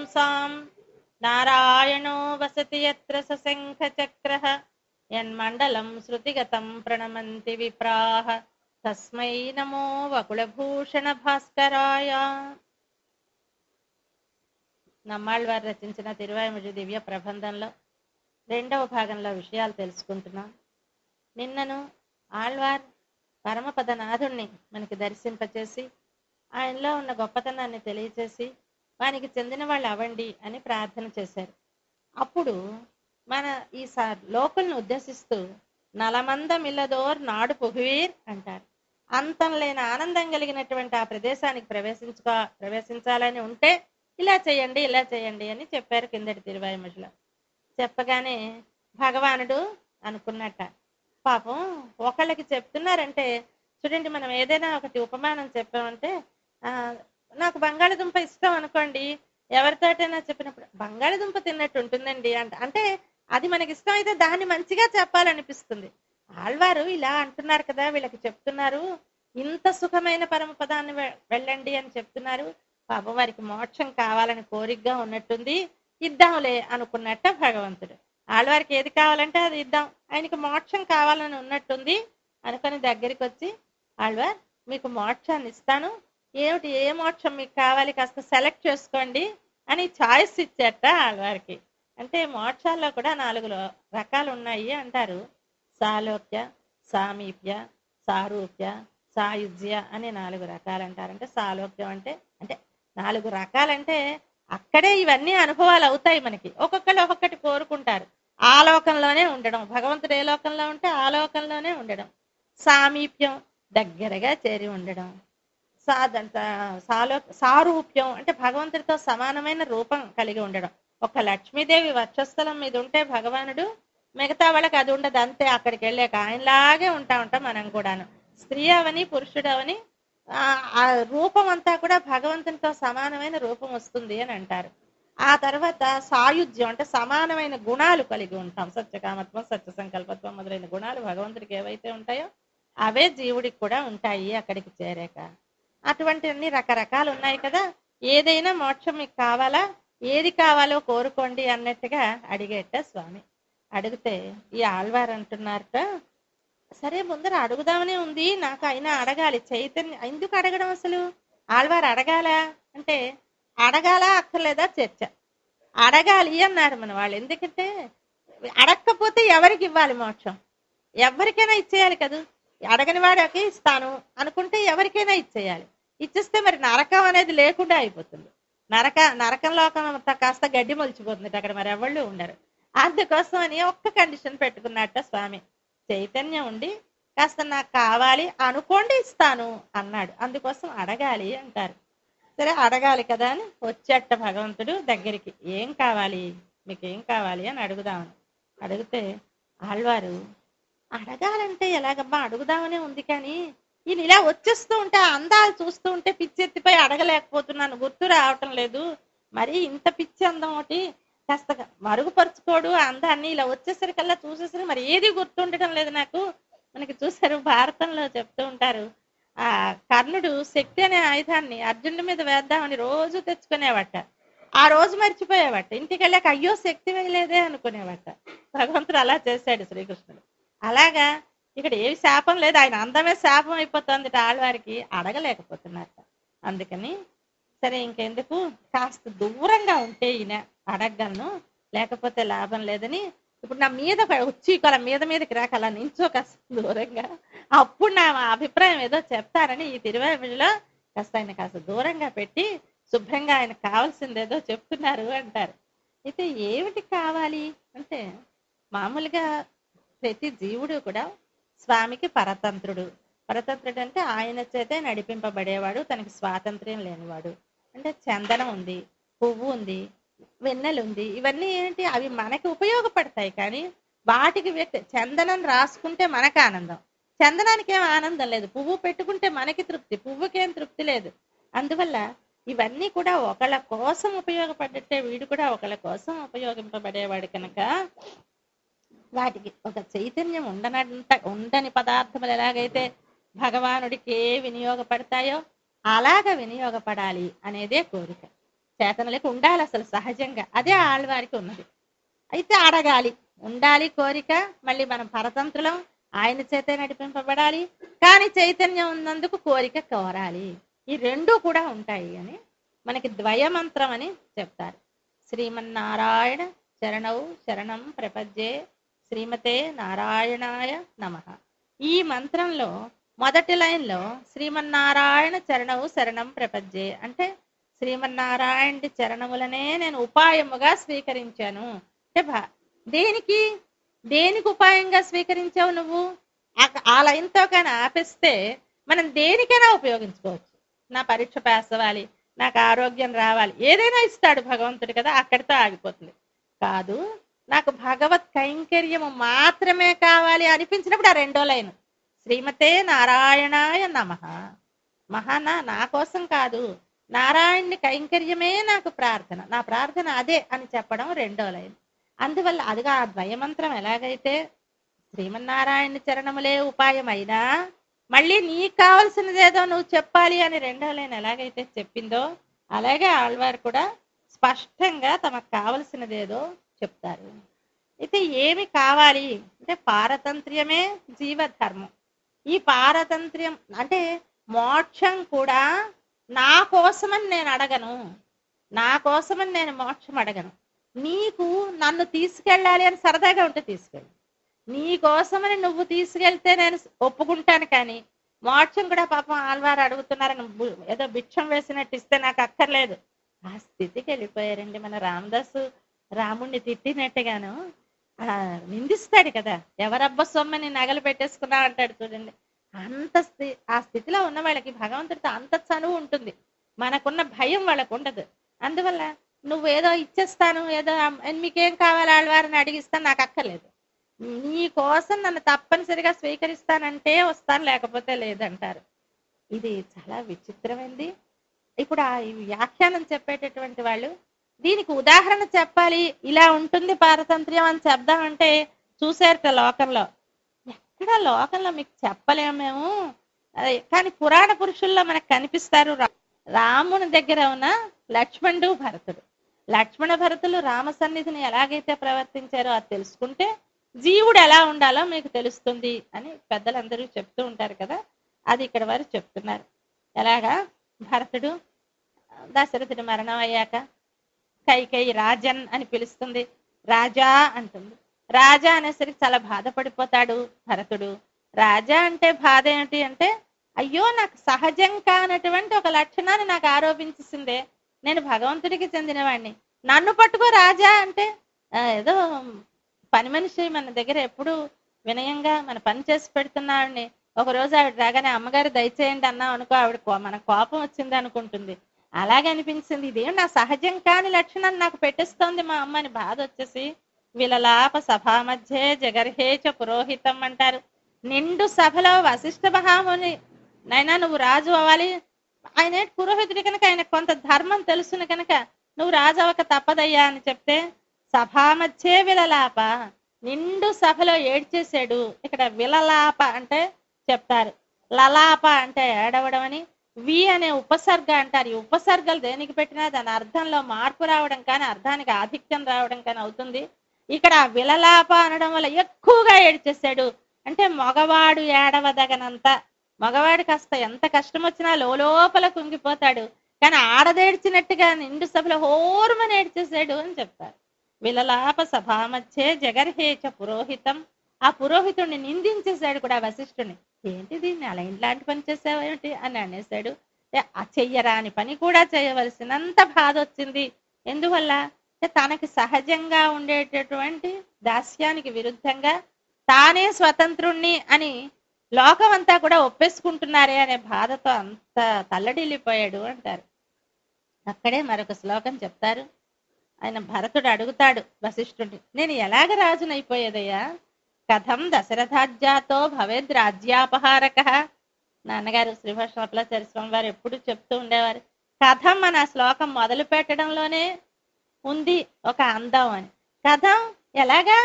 పుంసాం నారాయణో వసతి యత్ర సశంఖ చక్ర యన్మండలం శృతిగతం ప్రణమంతి విప్రాహ తస్మై నమో వకుళభూషణ భాస్కరాయ నమ్మాళ్ళవారు రచించిన తిరువాయుముజి దివ్య ప్రబంధంలో రెండవ భాగంలో విషయాలు తెలుసుకుంటున్నాం నిన్నను ఆళ్వార్ పరమపదనాథుణ్ణి మనకి దర్శింపచేసి ఆయనలో ఉన్న గొప్పతనాన్ని తెలియచేసి వానికి చెందిన వాళ్ళు అవ్వండి అని ప్రార్థన చేశారు అప్పుడు మన ఈ స- లోకుల్ని ఉద్దేశిస్తూ నలమంద మిల్లదోర్ నాడు పుగువీర్ అంటారు అంతం లేని ఆనందం కలిగినటువంటి ఆ ప్రదేశానికి ప్రవేశించుకో ప్రవేశించాలని ఉంటే ఇలా చేయండి ఇలా చేయండి అని చెప్పారు కిందటి తిరువాయుమజులో చెప్పగానే భగవానుడు అనుకున్నట్ట పాపం ఒకళ్ళకి చెప్తున్నారంటే చూడండి మనం ఏదైనా ఒకటి ఉపమానం చెప్పామంటే ఆ నాకు బంగాళదుంప ఇష్టం అనుకోండి ఎవరితోటైనా చెప్పినప్పుడు బంగాళదుంప తిన్నట్టు ఉంటుందండి అంట అంటే అది మనకి ఇష్టం అయితే దాన్ని మంచిగా చెప్పాలనిపిస్తుంది ఆళ్వారు ఇలా అంటున్నారు కదా వీళ్ళకి చెప్తున్నారు ఇంత సుఖమైన పరమపదాన్ని వె- వెళ్ళండి అని చెప్తున్నారు పాపం వారికి మోక్షం కావాలని కోరికగా ఉన్నట్టుంది ఇద్దాంలే అనుకున్నట్ట భగవంతుడు ఆళ్వారికి ఏది కావాలంటే అది ఇద్దాం ఆయనకి మోక్షం కావాలని ఉన్నట్టుంది అనుకొని దగ్గరికి వచ్చి ఆళ్వార్ మీకు మోక్షాన్ని ఇస్తాను ఏమిటి ఏ మోక్షం మీకు కావాలి కాస్త సెలెక్ట్ చేసుకోండి అని చాయిస్ ఇచ్చేట ఆళ్వారికి అంటే మోక్షాల్లో కూడా నాలుగు లో- రకాలు ఉన్నాయి అంటారు సాలోక్య సామీప్య సారూప్య సాయుజ్య అనే నాలుగు రకాలు అంటారు అంటే సాలోక్యం అంటే అంటే నాలుగు రకాలంటే అక్కడే ఇవన్నీ అనుభవాలు అవుతాయి మనకి ఒక్కొక్కరు ఒక్కొక్కటి కోరుకుంటారు ఆ లోకంలోనే ఉండడం భగవంతుడు ఏ లోకంలో ఉంటే ఆ లోకంలోనే ఉండడం సామీప్యం దగ్గరగా చేరి ఉండడం సాదంత సాలో సారూప్యం అంటే భగవంతుడితో సమానమైన రూపం కలిగి ఉండడం ఒక లక్ష్మీదేవి వక్షస్థలం మీద ఉంటే భగవానుడు మిగతా వాళ్ళకి అది ఉండదు అంతే అక్కడికి వెళ్ళాక ఆయనలాగే ఉంటా ఉంటాం మనం కూడాను స్త్రీ అవని పురుషుడు అవని ఆ ఆ రూపం అంతా కూడా భగవంతునితో సమానమైన రూపం వస్తుంది అని అంటారు ఆ తర్వాత సాయుధ్యం అంటే సమానమైన గుణాలు కలిగి ఉంటాం సత్యకామత్వం సత్య సంకల్పత్వం మొదలైన గుణాలు భగవంతుడికి ఏవైతే ఉంటాయో అవే జీవుడికి కూడా ఉంటాయి అక్కడికి చేరాక అటువంటి అన్ని రకరకాలు ఉన్నాయి కదా ఏదైనా మోక్షం మీకు కావాలా ఏది కావాలో కోరుకోండి అన్నట్టుగా అడిగేట స్వామి అడిగితే ఈ ఆళ్వారు అంటున్నారట సరే ముందర అడుగుదామనే ఉంది నాకు అయినా అడగాలి చైతన్య ఎందుకు అడగడం అసలు ఆళ్వారు అడగాల అంటే అడగాల అక్కర్లేదా చర్చ అడగాలి అన్నారు మన వాళ్ళు ఎందుకంటే అడగకపోతే ఎవరికి ఇవ్వాలి మోక్షం ఎవరికైనా ఇచ్చేయాలి కదా అడగని వాడికి ఇస్తాను అనుకుంటే ఎవరికైనా ఇచ్చేయాలి ఇచ్చేస్తే మరి నరకం అనేది లేకుండా అయిపోతుంది నరక నరకం లోకం అంతా కాస్త గడ్డి మొలిచిపోతుంది అక్కడ మరి ఎవళ్ళు ఉండరు అందుకోసం అని ఒక్క కండిషన్ పెట్టుకున్నట్ట స్వామి చైతన్యం ఉండి కాస్త నాకు కావాలి అనుకోండి ఇస్తాను అన్నాడు అందుకోసం అడగాలి అంటారు సరే అడగాలి కదా అని వచ్చేట భగవంతుడు దగ్గరికి ఏం కావాలి మీకు ఏం కావాలి అని అడుగుదామని అడిగితే ఆళ్వారు అడగాలంటే ఎలాగమ్మా అడుగుదామనే ఉంది కానీ ఈయన ఇలా వచ్చేస్తూ ఉంటే ఆ అందాలు చూస్తూ ఉంటే పిచ్చెత్తిపై అడగలేకపోతున్నాను గుర్తు రావటం లేదు మరి ఇంత పిచ్చి అందం ఒకటి కాస్త మరుగుపరుచుకోడు ఆ అందాన్ని ఇలా వచ్చేసరికల్లా చూసేసరికి మరి ఏది గుర్తుండటం లేదు నాకు మనకి చూసారు భారతంలో చెప్తూ ఉంటారు ఆ కర్ణుడు శక్తి అనే ఆయుధాన్ని అర్జునుడి మీద వేద్దామని రోజు తెచ్చుకునేవట ఆ రోజు మర్చిపోయేవట ఇంటికి వెళ్ళాక అయ్యో శక్తి వేయలేదే అనుకునేవట భగవంతుడు అలా చేశాడు శ్రీకృష్ణుడు అలాగా ఇక్కడ ఏమి శాపం లేదు ఆయన అందమే శాపం అయిపోతుంది ఆడవారికి అడగలేకపోతున్నారు అందుకని సరే ఇంకెందుకు కాస్త దూరంగా ఉంటే ఈయన అడగలను లేకపోతే లాభం లేదని ఇప్పుడు నా మీద వచ్చి కొల మీద మీదకి రాక అలా నించో కాస్త దూరంగా అప్పుడు నా అభిప్రాయం ఏదో చెప్తారని ఈ తిరువాయిలో కాస్త ఆయన కాస్త దూరంగా పెట్టి శుభ్రంగా ఆయన కావాల్సిందేదో చెప్తున్నారు అంటారు అయితే ఏమిటి కావాలి అంటే మామూలుగా ప్రతి జీవుడు కూడా స్వామికి పరతంత్రుడు పరతంత్రుడు అంటే ఆయన చేతే నడిపింపబడేవాడు తనకి స్వాతంత్ర్యం లేనివాడు అంటే చందనం ఉంది పువ్వు ఉంది వెన్నెలు ఉంది ఇవన్నీ ఏంటి అవి మనకి ఉపయోగపడతాయి కానీ వాటికి వ్యక్తి చందనం రాసుకుంటే మనకు ఆనందం చందనానికి ఏం ఆనందం లేదు పువ్వు పెట్టుకుంటే మనకి తృప్తి పువ్వుకేం తృప్తి లేదు అందువల్ల ఇవన్నీ కూడా ఒకళ్ళ కోసం ఉపయోగపడ్డట్టే వీడు కూడా ఒకళ్ళ కోసం ఉపయోగింపబడేవాడు కనుక వాటికి ఒక చైతన్యం ఉండనంత ఉండని పదార్థములు ఎలాగైతే భగవానుడికి ఏ వినియోగపడతాయో అలాగ వినియోగపడాలి అనేదే కోరిక చేతనలకు ఉండాలి అసలు సహజంగా అదే ఆళ్ళవారికి ఉన్నది అయితే అడగాలి ఉండాలి కోరిక మళ్ళీ మనం పరతంత్రులం ఆయన చేతే నడిపింపబడాలి కానీ చైతన్యం ఉన్నందుకు కోరిక కోరాలి ఈ రెండు కూడా ఉంటాయి అని మనకి ద్వయమంత్రం అని చెప్తారు శ్రీమన్నారాయణ శరణౌ శరణం ప్రపద్యే శ్రీమతే నారాయణాయ నమ ఈ మంత్రంలో మొదటి లైన్లో శ్రీమన్నారాయణ చరణవు శరణం ప్రపద్యే అంటే శ్రీమన్నారాయణ చరణములనే నేను ఉపాయముగా స్వీకరించాను అంటే భా- దేనికి దేనికి ఉపాయంగా స్వీకరించావు నువ్వు ఆ- ఆ లైన్తో కానీ ఆపేస్తే మనం దేనికైనా ఉపయోగించుకోవచ్చు నా పరీక్ష పాస్ అవ్వాలి నాకు ఆరోగ్యం రావాలి ఏదైనా ఇస్తాడు భగవంతుడు కదా అక్కడితో ఆగిపోతుంది కాదు నాకు భగవత్ కైంకర్యము మాత్రమే కావాలి అనిపించినప్పుడు ఆ రెండో లైన్ శ్రీమతే నారాయణాయ నమ మహానా నా కోసం కాదు నారాయణుని కైంకర్యమే నాకు ప్రార్థన నా ప్రార్థన అదే అని చెప్పడం రెండో లైన్ అందువల్ల అదిగా ఆ ద్వయమంత్రం ఎలాగైతే శ్రీమన్నారాయణ చరణములే ఉపాయం అయినా మళ్ళీ నీకు కావలసినదేదో నువ్వు చెప్పాలి అని రెండో లైన్ ఎలాగైతే చెప్పిందో అలాగే ఆళ్వారు కూడా స్పష్టంగా తమకు కావలసినదేదో చెప్తారు అయితే ఏమి కావాలి అంటే పారతంత్ర్యమే జీవధర్మం ఈ పారతంత్ర్యం అంటే మోక్షం కూడా నా కోసమని నేను అడగను నా కోసమని నేను మోక్షం అడగను నీకు నన్ను తీసుకెళ్ళాలి అని సరదాగా ఉంటే తీసుకెళ్ళి నీ కోసమని నువ్వు తీసుకెళ్తే నేను ఒప్పుకుంటాను కానీ మోక్షం కూడా పాపం ఆల్వారు అడుగుతున్నారని బు- ఏదో భిక్షం వేసినట్టు ఇస్తే నాకు అక్కర్లేదు ఆ స్థితికి వెళ్ళిపోయారండి మన రామదాసు రాముణ్ణి తిట్టినట్టుగాను ఆ, నిందిస్తాడు కదా ఎవరబ్బ సొమ్మని నగలు పెట్టేసుకున్నావు అంటాడు చూడండి అంత స్థి ఆ స్థితిలో ఉన్న వాళ్ళకి భగవంతుడితో అంత చనువు ఉంటుంది మనకున్న భయం వాళ్ళకు ఉండదు అందువల్ల నువ్వు ఏదో ఇచ్చేస్తాను ఏదో అమ్- మీకేం కావాలి ఆడవారిని అడిగిస్తాను నాకు అక్కర్లేదు నీ కోసం నన్ను తప్పనిసరిగా స్వీకరిస్తానంటే వస్తాను లేకపోతే లేదంటారు ఇది చాలా విచిత్రమైంది ఇప్పుడు ఆ ఈ వ్యాఖ్యానం చెప్పేటటువంటి వాళ్ళు దీనికి ఉదాహరణ చెప్పాలి ఇలా ఉంటుంది పారతంత్ర్యం అని చెప్దామంటే చూసారట లోకంలో ఎక్కడ లోకంలో మీకు చెప్పలేము మేము అదే కానీ పురాణ పురుషుల్లో మనకు కనిపిస్తారు రా- రాముని దగ్గర ఉన్న లక్ష్మణుడు భరతుడు లక్ష్మణ భరతులు రామ సన్నిధిని ఎలాగైతే ప్రవర్తించారో అది తెలుసుకుంటే జీవుడు ఎలా ఉండాలో మీకు తెలుస్తుంది అని పెద్దలందరూ చెప్తూ ఉంటారు కదా అది ఇక్కడ వారు చెప్తున్నారు ఎలాగా భరతుడు దశరథుడి మరణం అయ్యాక కైకేయి రాజన్ అని పిలుస్తుంది రాజా అంటుంది రాజా అనేసరికి చాలా బాధపడిపోతాడు భరతుడు రాజా అంటే బాధ ఏమిటి అంటే అయ్యో నాకు సహజం కానటువంటి ఒక లక్షణాన్ని నాకు ఆరోపించిందే నేను భగవంతుడికి చెందినవాడిని నన్ను పట్టుకో రాజా అంటే ఆ, ఏదో పని మనిషి మన దగ్గర ఎప్పుడు వినయంగా మన పని చేసి పెడుతున్నాడిని ఒక రోజు ఆవిడ రాగానే అమ్మగారు దయచేయండి అన్నాం అనుకో ఆవిడ కో- మన కోపం వచ్చింది అనుకుంటుంది అలాగే అనిపించింది ఇదేం నా సహజం కాని లక్షణాన్ని నాకు పెట్టిస్తోంది మా అమ్మని బాధ వచ్చేసి విలలాప సభా మధ్యే జగర్హేచ పురోహితం అంటారు నిండు సభలో వశిష్ఠ మహాముని నైనా నువ్వు రాజు అవ్వాలి ఆయన ఏంటి పురోహితుడి కనుక ఆయన కొంత ధర్మం తెలుసును కనుక నువ్వు రాజు అవ్వక తప్పదయ్యా అని చెప్తే సభా మధ్యే విలలాప నిండు సభలో ఏడ్చేసాడు ఇక్కడ విలలాప అంటే చెప్తారు లలాప అంటే ఏడవడం అని వి అనే ఉపసర్గ అంటారు ఈ ఉపసర్గలు దేనికి పెట్టినా దాని అర్థంలో మార్పు రావడం కానీ అర్థానికి ఆధిక్యం రావడం కానీ అవుతుంది ఇక్కడ ఆ విలలాప అనడం వల్ల ఎక్కువగా ఏడ్చేసాడు అంటే మగవాడు ఏడవదగనంత మగవాడు కాస్త ఎంత కష్టం వచ్చినా లోపల కుంగిపోతాడు కానీ ఆడదేడ్చినట్టుగా నిండు సభలో హోరుమని ఏడ్చేసాడు అని చెప్తారు విలలాప సభా మధ్యే జగర్హేచ పురోహితం ఆ పురోహితుడిని నిందించేశాడు కూడా వశిష్ఠుని ఏంటి దీన్ని అలా ఇలాంటి పని చేసావు ఏమిటి అని అనేశాడు ఏ, ఆ చెయ్యరాని పని కూడా చేయవలసినంత బాధ వచ్చింది ఎందువల్ల అంటే తనకి సహజంగా ఉండేటటువంటి దాస్యానికి విరుద్ధంగా తానే స్వతంత్రుణ్ణి అని లోకమంతా కూడా ఒప్పేసుకుంటున్నారే అనే బాధతో అంత తల్లడిల్లిపోయాడు అంటారు అక్కడే మరొక శ్లోకం చెప్తారు ఆయన భరతుడు అడుగుతాడు వశిష్ఠుడిని నేను ఎలాగ రాజునైపోయేదయ్యా కథం దశరథాజ్యాతో భవేద్ రాజ్యాపహారక నాన్నగారు శ్రీభాషణాచార్య స్వామి వారు ఎప్పుడు చెప్తూ ఉండేవారు కథం మన శ్లోకం మొదలు పెట్టడంలోనే ఉంది ఒక అందం అని కథం ఎలాగా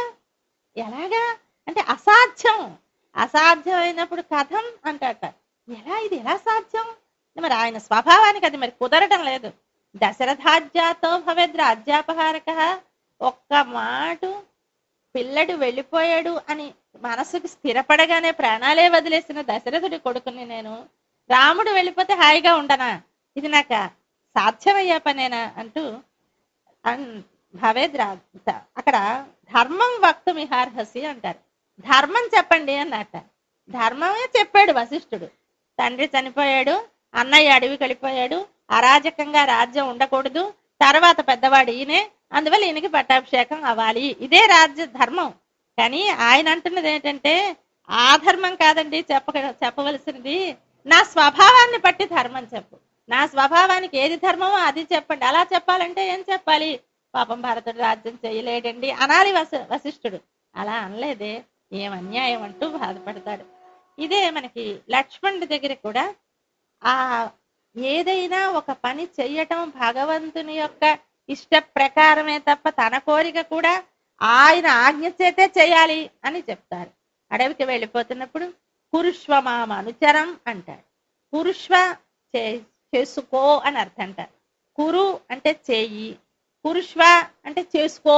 ఎలాగా అంటే అసాధ్యం అసాధ్యం అయినప్పుడు కథం అంటాట ఎలా ఇది ఎలా సాధ్యం మరి ఆయన స్వభావానికి అది మరి కుదరటం లేదు దశరథాజ్యాతో భవేద్ రాజ్యాపహారక ఒక్క మాటు పిల్లడు వెళ్ళిపోయాడు అని మనసుకు స్థిరపడగానే ప్రాణాలే వదిలేసిన దశరథుడి కొడుకుని నేను రాముడు వెళ్ళిపోతే హాయిగా ఉండనా ఇది నాకు సాధ్యమయ్యే పనేనా అంటూ అన్ భవేద్ రా అక్కడ ధర్మం వక్తు మిహార్హసి అంటారు ధర్మం చెప్పండి అన్నట్ట ధర్మమే చెప్పాడు వశిష్ఠుడు తండ్రి చనిపోయాడు అన్నయ్య అడవికి వెళ్ళిపోయాడు అరాజకంగా రాజ్యం ఉండకూడదు తర్వాత పెద్దవాడు ఈయనే అందువల్ల ఈయనకి పట్టాభిషేకం అవ్వాలి ఇదే రాజ్య ధర్మం కానీ ఆయన అంటున్నది ఏంటంటే ఆ ధర్మం కాదండి చెప్ప చెప్పవలసినది నా స్వభావాన్ని బట్టి ధర్మం చెప్పు నా స్వభావానికి ఏది ధర్మమో అది చెప్పండి అలా చెప్పాలంటే ఏం చెప్పాలి పాపం భరతుడు రాజ్యం చేయలేడండి అనాలి వశ వశిష్ఠుడు అలా అనలేదే ఏం అన్యాయం అంటూ బాధపడతాడు ఇదే మనకి లక్ష్మణుడి దగ్గర కూడా ఆ ఏదైనా ఒక పని చెయ్యటం భగవంతుని యొక్క ఇష్ట ప్రకారమే తప్ప తన కోరిక కూడా ఆయన ఆజ్ఞ చేతే చేయాలి అని చెప్తారు అడవికి వెళ్ళిపోతున్నప్పుడు కురుష్వ మామ అనుచరం అంటాడు కురుష్వ చే చేసుకో అని అర్థం అంటారు కురు అంటే చేయి కురుష్వ అంటే చేసుకో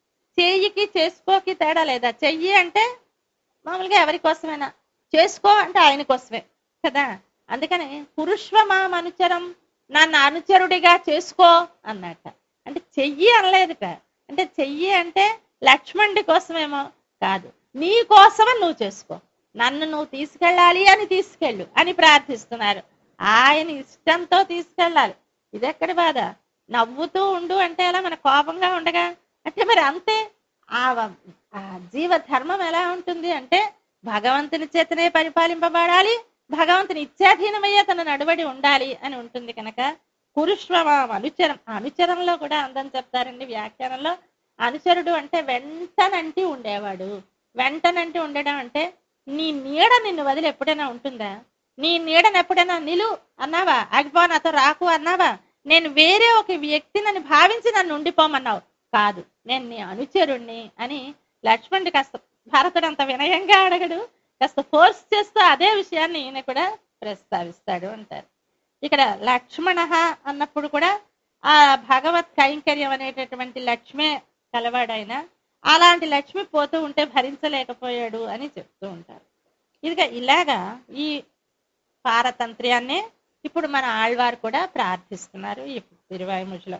చేయికి చేసుకోకి తేడా లేదా చెయ్యి అంటే మామూలుగా ఎవరి కోసమైనా చేసుకో అంటే ఆయన కోసమే కదా అందుకని పురుష్వ మాం అనుచరం నన్ను అనుచరుడిగా చేసుకో అన్నట్ట అంటే చెయ్యి అనలేదుట అంటే చెయ్యి అంటే లక్ష్మణుడి కోసమేమో కాదు నీ కోసమే నువ్వు చేసుకో నన్ను నువ్వు తీసుకెళ్ళాలి అని తీసుకెళ్ళు అని ప్రార్థిస్తున్నారు ఆయన ఇష్టంతో తీసుకెళ్ళాలి ఇదెక్కడి బాధ నవ్వుతూ ఉండు అంటే ఎలా మన కోపంగా ఉండగా అంటే మరి అంతే ఆ వ- ఆ జీవ ధర్మం ఎలా ఉంటుంది అంటే భగవంతుని చేతనే పరిపాలింపబడాలి భగవంతుని ఇచ్చాధీనమయ్యే తన నడుబడి ఉండాలి అని ఉంటుంది కనుక పురుష్వమాం అనుచరం ఆ అనుచరంలో కూడా అందం చెప్తారండి వ్యాఖ్యానంలో అనుచరుడు అంటే వెంటనంటి ఉండేవాడు వెంటనంటి ఉండడం అంటే నీ నీడ నిన్ను వదిలి ఎప్పుడైనా ఉంటుందా నీ నీడను ఎప్పుడైనా నిలు అన్నావా ఆగిపో నాతో రాకు అన్నావా నేను వేరే ఒక వ్యక్తిని భావించి నన్ను ఉండిపోమన్నావు కాదు నేను నీ అనుచరుణ్ణి అని లక్ష్మణుడి కాస్త భారతుడు అంత వినయంగా అడగడు కాస్త ఫోర్స్ చేస్తూ అదే విషయాన్ని ఈయన కూడా ప్రస్తావిస్తాడు అంటారు ఇక్కడ లక్ష్మణ అన్నప్పుడు కూడా ఆ భగవత్ కైంకర్యం అనేటటువంటి లక్ష్మే కలవాడైన అలాంటి లక్ష్మి పోతూ ఉంటే భరించలేకపోయాడు అని చెప్తూ ఉంటారు ఇదిగా ఇలాగా ఈ పారతంత్ర్యాన్నే ఇప్పుడు మన ఆళ్వారు కూడా ప్రార్థిస్తున్నారు ఈ తిరువాయుముషిలో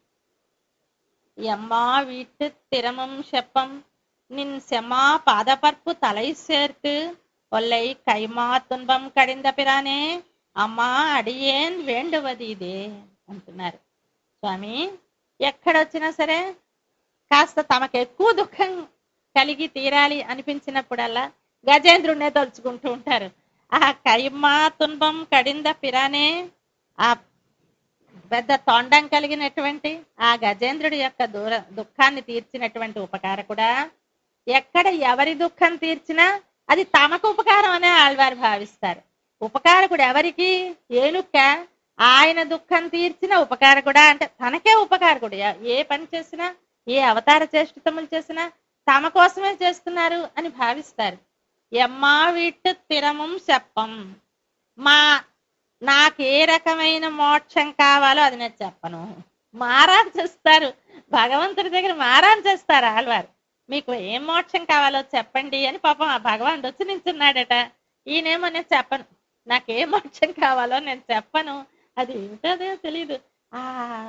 எம்மா வீட்டு திறமும் செப்பம் நின் செம்மா பாதபற்பு தலை சேர்த்து ஒல்லை கைமா துன்பம் కడింద పిరానే అమ్మా అడియేన్ వేండువది ఇదే అంటున్నారు స్వామి ఎక్కడొచ్చినా సరే కాస్త తమకు ఎక్కువ దుఃఖం కలిగి తీరాలి అనిపించినప్పుడల్లా గజేంద్రుడినే తలుచుకుంటూ ఉంటారు ఆ కైమా తున్బం కడింద పిరానే ఆ పెద్ద తొండం కలిగినటువంటి ఆ గజేంద్రుడి యొక్క దూర దుఃఖాన్ని తీర్చినటువంటి ఉపకారకుడా ఎక్కడ ఎవరి దుఃఖం తీర్చినా అది తమకు ఉపకారం అనే ఆళ్వారు భావిస్తారు ఉపకారకుడు ఎవరికి ఏనుక్క ఆయన దుఃఖం తీర్చిన ఉపకారకుడా అంటే తనకే ఉపకారకుడు ఎ- ఏ పని చేసినా ఏ అవతార చేష్టితములు చేసినా తమ కోసమే చేస్తున్నారు అని భావిస్తారు ఎమ్మా వీట్టు తిరమం చెప్పం మా నాకు ఏ రకమైన మోక్షం కావాలో అది నేను చెప్పను మారాన్ చేస్తారు భగవంతుడి దగ్గర మారాన్ చేస్తారు ఆళ్వారు మీకు ఏం మోక్షం కావాలో చెప్పండి అని పాపం ఆ భగవానుడు వచ్చి నించున్నాడట ఈయనేమో నేను చెప్పను నాకు ఏ మోక్షం కావాలో నేను చెప్పను అది ఏమిటో తెలియదు ఆ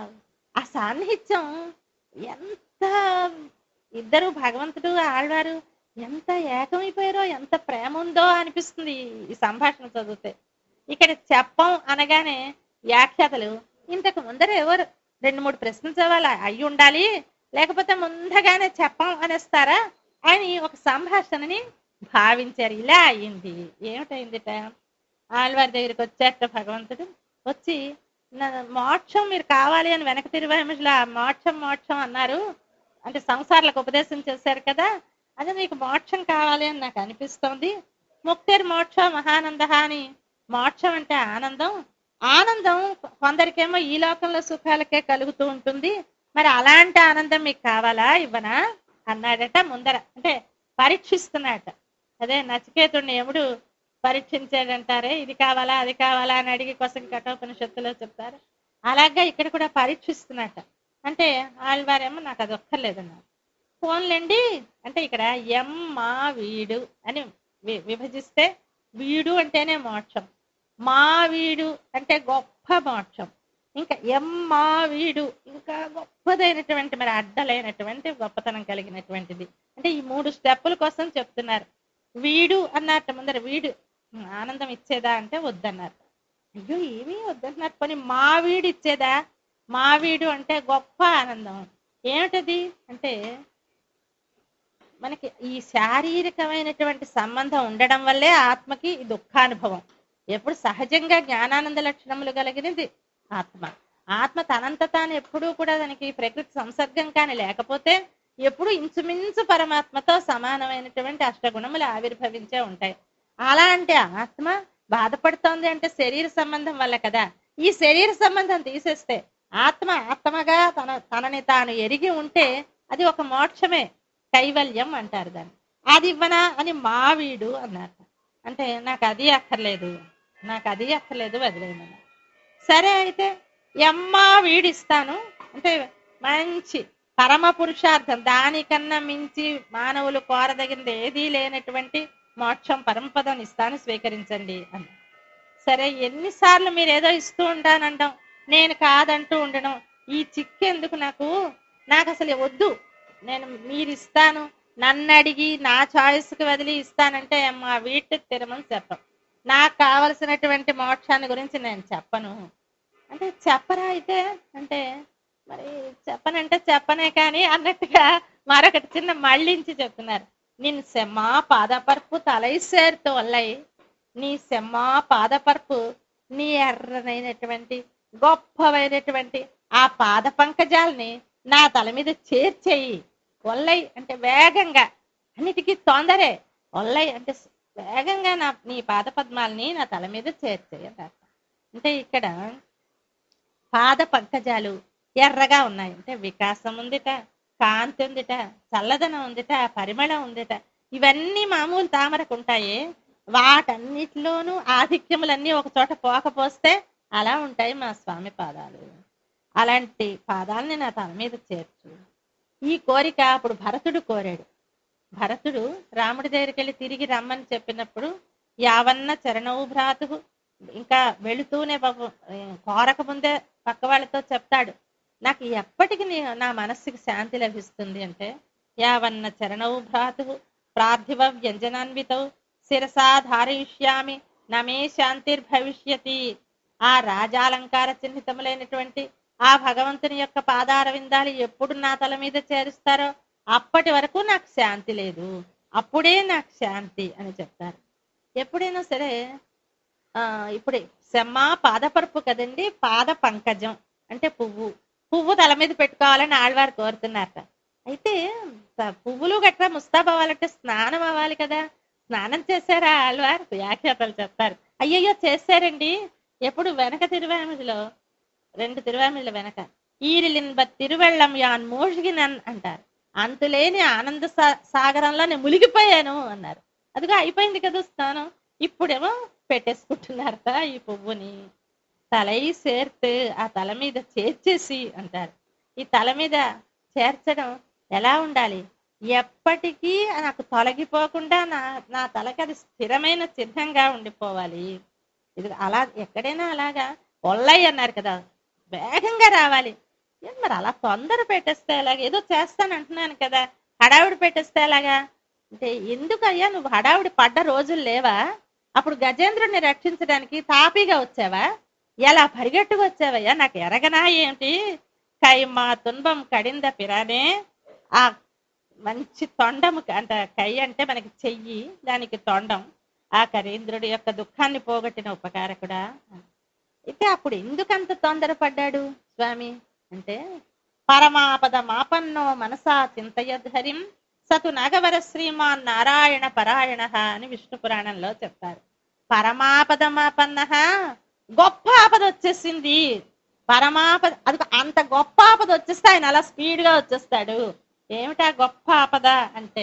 ఆ సాన్నిహిత్యం ఎంత ఇద్దరు భగవంతుడు ఆళ్వారు ఎంత ఏకమైపోయారో ఎంత ప్రేమ ఉందో అనిపిస్తుంది ఈ- ఈ సంభాషణ చదివితే ఇక్కడ చెప్పం అనగానే వ్యాఖ్యాతలు ఇంతకు ముందర ఎవరు రెండు మూడు ప్రశ్నలు చదవాలి అయి ఉండాలి లేకపోతే ముందుగానే చెప్పం అనేస్తారా అని ఒక సంభాషణని భావించారు ఇలా అయింది ఏమిటైందిట ఆళ్వారి దగ్గరికి వచ్చారట భగవంతుడు వచ్చి "నా మోక్షం మీరు కావాలి అని వెనక తిరువామిషులు ఆ మోక్షం మోక్షం అన్నారు అంటే సంసారాలకు ఉపదేశం చేశారు కదా అదే మీకు మోక్షం కావాలి అని నాకు అనిపిస్తోంది ముక్తిర్ మోక్ష మహానంద అని మోక్షం అంటే ఆనందం ఆనందం కొందరికేమో ఈ లోకంలో సుఖాలకే కలుగుతూ ఉంటుంది మరి అలాంటి ఆనందం మీకు కావాలా ఇవ్వనా అన్నాడట ముందర అంటే పరీక్షిస్తున్నాడట అదే నచికేతుడిని ఎముడు పరీక్షించాడంటారే ఇది కావాలా అది కావాలా అని అడిగి కోసం కఠోపనిషత్తులో చెప్తారు అలాగా ఇక్కడ కూడా పరీక్షిస్తున్నట్ట అంటే ఆళ్వారేమో నాకు అది ఒక్కర్లేదన్నారు ఫోన్లేండి అంటే ఇక్కడ ఎం మా వీడు అని వి- విభజిస్తే వీడు అంటేనే మోక్షం మా వీడు అంటే గొప్ప మోక్షం ఇంకా ఎం మా వీడు ఇంకా గొప్పదైనటువంటి మరి అడ్డలైనటువంటి గొప్పతనం కలిగినటువంటిది అంటే ఈ మూడు స్టెప్పుల కోసం చెప్తున్నారు వీడు అన్నట్టు ముందర వీడు ఉమ్, ఆనందం ఇచ్చేదా అంటే వద్దన్నారు అయ్యో ఏమీ వద్దన్నారు పని మా వీడు ఇచ్చేదా మా వీడు అంటే గొప్ప ఆనందం ఏమిటది అంటే మనకి ఈ శారీరకమైనటువంటి సంబంధం ఉండడం వల్లే ఆత్మకి ఈ దుఃఖానుభవం ఎప్పుడు సహజంగా జ్ఞానానంద లక్షణములు కలిగినది ఆత్మ ఆత్మ తనంత తాను ఎప్పుడూ కూడా దానికి ప్రకృతి సంసర్గం కానీ లేకపోతే ఎప్పుడు ఇంచుమించు పరమాత్మతో సమానమైనటువంటి అష్టగుణములు ఆవిర్భవించే ఉంటాయి అలాంటి ఆత్మ బాధపడుతోంది అంటే శరీర సంబంధం వల్ల కదా ఈ శరీర సంబంధం తీసేస్తే ఆత్మ ఆత్మగా తన తనని తాను ఎరిగి ఉంటే అది ఒక మోక్షమే కైవల్యం అంటారు దాన్ని అది ఇవ్వనా అని మావీడు అన్నారు అంటే నాకు అది అక్కర్లేదు నాకు అది అక్కర్లేదు వదిలేయమన్నారు సరే అయితే ఎమ్మా వీడిస్తాను అంటే మంచి పరమ పురుషార్థం దానికన్నా మించి మానవులు కోరదగినది ఏదీ లేనటువంటి మోక్షం పరమపదం ఇస్తాను స్వీకరించండి అని సరే ఎన్నిసార్లు మీరు ఏదో ఇస్తూ ఉంటానంటాం నేను కాదంటూ ఉండడం ఈ చిక్కు ఎందుకు నాకు నాకు అసలు వద్దు నేను మీరు ఇస్తాను నన్ను అడిగి నా చాయిస్ కి వదిలి ఇస్తానంటే మా వీటికి తిరమని చెప్పం నాకు కావలసినటువంటి మోక్షాన్ని గురించి నేను చెప్పను అంటే చెప్పరా అయితే అంటే మరి చెప్పనంటే చెప్పనే కానీ అన్నట్టుగా మరొకటి చిన్న మళ్ళించి చెప్తున్నారు నిన్ను సెమ్మా పాదపరుపు తలైసేరుతో వల్లై నీ సెమ్మా పాదపరుపు నీ ఎర్రనైనటువంటి గొప్పవైనటువంటి ఆ పాద పంకజాలని నా తల మీద చేర్చేయి ఒల్లై అంటే వేగంగా అన్నిటికీ తొందరే ఒల్లై అంటే వేగంగా నా నీ పాద పద్మాలని నా తల మీద చేర్చేయి అన్నారు అంటే ఇక్కడ పాద పంకజాలు ఎర్రగా ఉన్నాయి అంటే వికాసం ఉందిట కాంతి ఉందిట చల్లదనం ఉందిట పరిమళం ఉందిట ఇవన్నీ మామూలు తామరకు ఉంటాయి వాటన్నిటిలోనూ ఆధిక్యములన్నీ ఒక చోట పోకపోస్తే అలా ఉంటాయి మా స్వామి పాదాలు అలాంటి పాదాలని నా తల మీద చేర్చు ఈ కోరిక అప్పుడు భరతుడు కోరాడు భరతుడు రాముడి దగ్గరికి వెళ్ళి తిరిగి రమ్మని చెప్పినప్పుడు యావన్న చరణవు భ్రాతు ఇంకా వెళుతూనే పాపం ఏ, కోరక ముందే పక్క వాళ్ళతో చెప్తాడు నాకు ఎప్పటికి నీ- నా మనస్సుకి శాంతి లభిస్తుంది అంటే యావన్న చరణవు భ్రాతు ప్రార్థివ వ్యంజనాన్వితౌ శిరసా ధారయిష్యామి నమే శాంతిర్భవిష్యతి ఆ రాజాలంకార చిహ్నితములైనటువంటి ఆ భగవంతుని యొక్క పాదార విందాలు ఎప్పుడు నా తల మీద చేరుస్తారో అప్పటి వరకు నాకు శాంతి లేదు అప్పుడే నాకు శాంతి అని చెప్తారు ఎప్పుడైనా సరే ఆ ఇప్పుడు సెమ్మ పాదపరుపు కదండి పాద పంకజం అంటే పువ్వు పువ్వు తల మీద పెట్టుకోవాలని ఆడవారు కోరుతున్నారట అయితే ప- పువ్వులు గట్రా ముస్తాబ్ అవ్వాలంటే స్నానం అవ్వాలి కదా స్నానం చేశారా ఆళ్వార్ వ్యాఖ్యాతలు చెప్తారు అయ్యయ్యో చేశారండి ఎప్పుడు వెనక తిరువామిడిలో రెండు తిరువామిడిల వెనక ఈరిలిన్బ తిరువెళ్ళం యాన్ మూழ்గినన్ అంటారు అంతులేని ఆనంద సా- సాగరంలో నేను మునిగిపోయాను అన్నారు అదిగో అయిపోయింది కదా స్నానం ఇప్పుడేమో పెట్టేసుకుంటున్నారట ఈ పువ్వుని తలై చేర్తే ఆ తల మీద చేర్చేసి అంటారు ఈ తల మీద చేర్చడం ఎలా ఉండాలి ఎప్పటికీ నాకు తొలగిపోకుండా నా నా తలకి అది స్థిరమైన చిహ్నంగా ఉండిపోవాలి ఇది అలా ఎక్కడైనా అలాగా ఒల్లయ్య అన్నారు కదా వేగంగా రావాలి ఏం మరి అలా తొందర పెట్టేస్తే ఎలాగ ఏదో చేస్తాను అంటున్నాను కదా హడావిడి పెట్టేస్తే ఎలాగా అంటే ఎందుకయ్యా నువ్వు హడావిడి పడ్డ రోజులు లేవా అప్పుడు గజేంద్రుడిని రక్షించడానికి తాపీగా వచ్చావా ఎలా పరిగెట్టుకు వచ్చావయ్యా నాకు ఎరగనా ఏమిటి కై మా తున్బం కడింద పిరానే ఆ మంచి తొండము అంట కై అంటే మనకి చెయ్యి దానికి తొండం ఆ కరీంద్రుడి యొక్క దుఃఖాన్ని పోగొట్టిన ఉపకారకుడా అయితే అప్పుడు ఎందుకంత తొందరపడ్డాడు స్వామి అంటే పరమాపద మాపన్నో మనసా చింతయద్ధరిం సతు నాగవర శ్రీమాన్ నారాయణ పరాయణ అని విష్ణు పురాణంలో చెప్తారు పరమాపద మాపన్న గొప్ప ఆపద వచ్చేసింది పరమాపద అది అంత గొప్ప ఆపద వచ్చేస్తే ఆయన అలా స్పీడ్ గా వచ్చేస్తాడు ఏమిటా గొప్ప ఆపద అంటే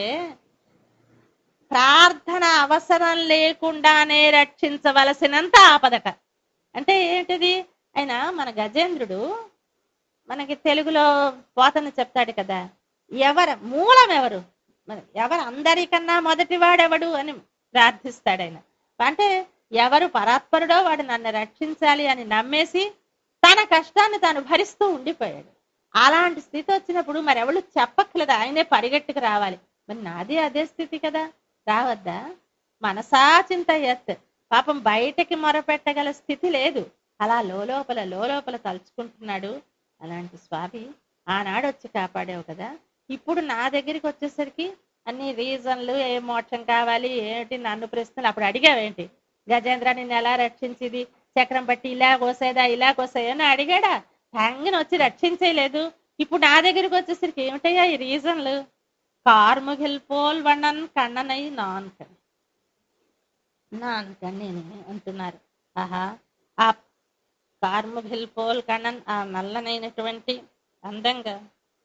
ప్రార్థన అవసరం లేకుండానే రక్షించవలసినంత ఆపదట అంటే ఏంటిది ఆయన మన గజేంద్రుడు మనకి తెలుగులో పోతన చెప్తాడు కదా ఎవరు మూలం ఎవరు మరి ఎవరు అందరికన్నా మొదటి వాడెవడు అని ప్రార్థిస్తాడు ఆయన అంటే ఎవరు పరాత్పరుడో వాడు నన్ను రక్షించాలి అని నమ్మేసి తన కష్టాన్ని తాను భరిస్తూ ఉండిపోయాడు అలాంటి స్థితి వచ్చినప్పుడు మరి ఎవరు చెప్పక్కలేదు ఆయనే పరిగెట్టుకు రావాలి మరి నాది అదే స్థితి కదా రావద్దా మనసా చింత ఎత్ పాపం బయటకి మొరపెట్టగల స్థితి లేదు అలా లోపల లోపల తలుచుకుంటున్నాడు అలాంటి స్వామి ఆనాడు వచ్చి కాపాడావు కదా ఇప్పుడు నా దగ్గరికి వచ్చేసరికి అన్ని రీజన్లు ఏ మోక్షం కావాలి ఏంటి నన్ను ప్రశ్నలు అప్పుడు అడిగావేంటి గజేంద్ర నిన్ను ఎలా రక్షించింది చక్రం పట్టి ఇలా కోసేదా ఇలా కోసాయా అని అడిగాడా హ్యాంగిన వచ్చి రక్షించేయలేదు ఇప్పుడు నా దగ్గరికి వచ్చేసరికి ఏమిటయ్యా ఈ రీజన్లు కార్ముగిల్ పోల్ వണ്ണన్ కన్ననై నాన్ కన్ నాన్ కన్ని అంటున్నారు ఆహా ఆ కార్ముగిల్ పోల్ కన్నన్ ఆ నల్లనైనటువంటి అందంగా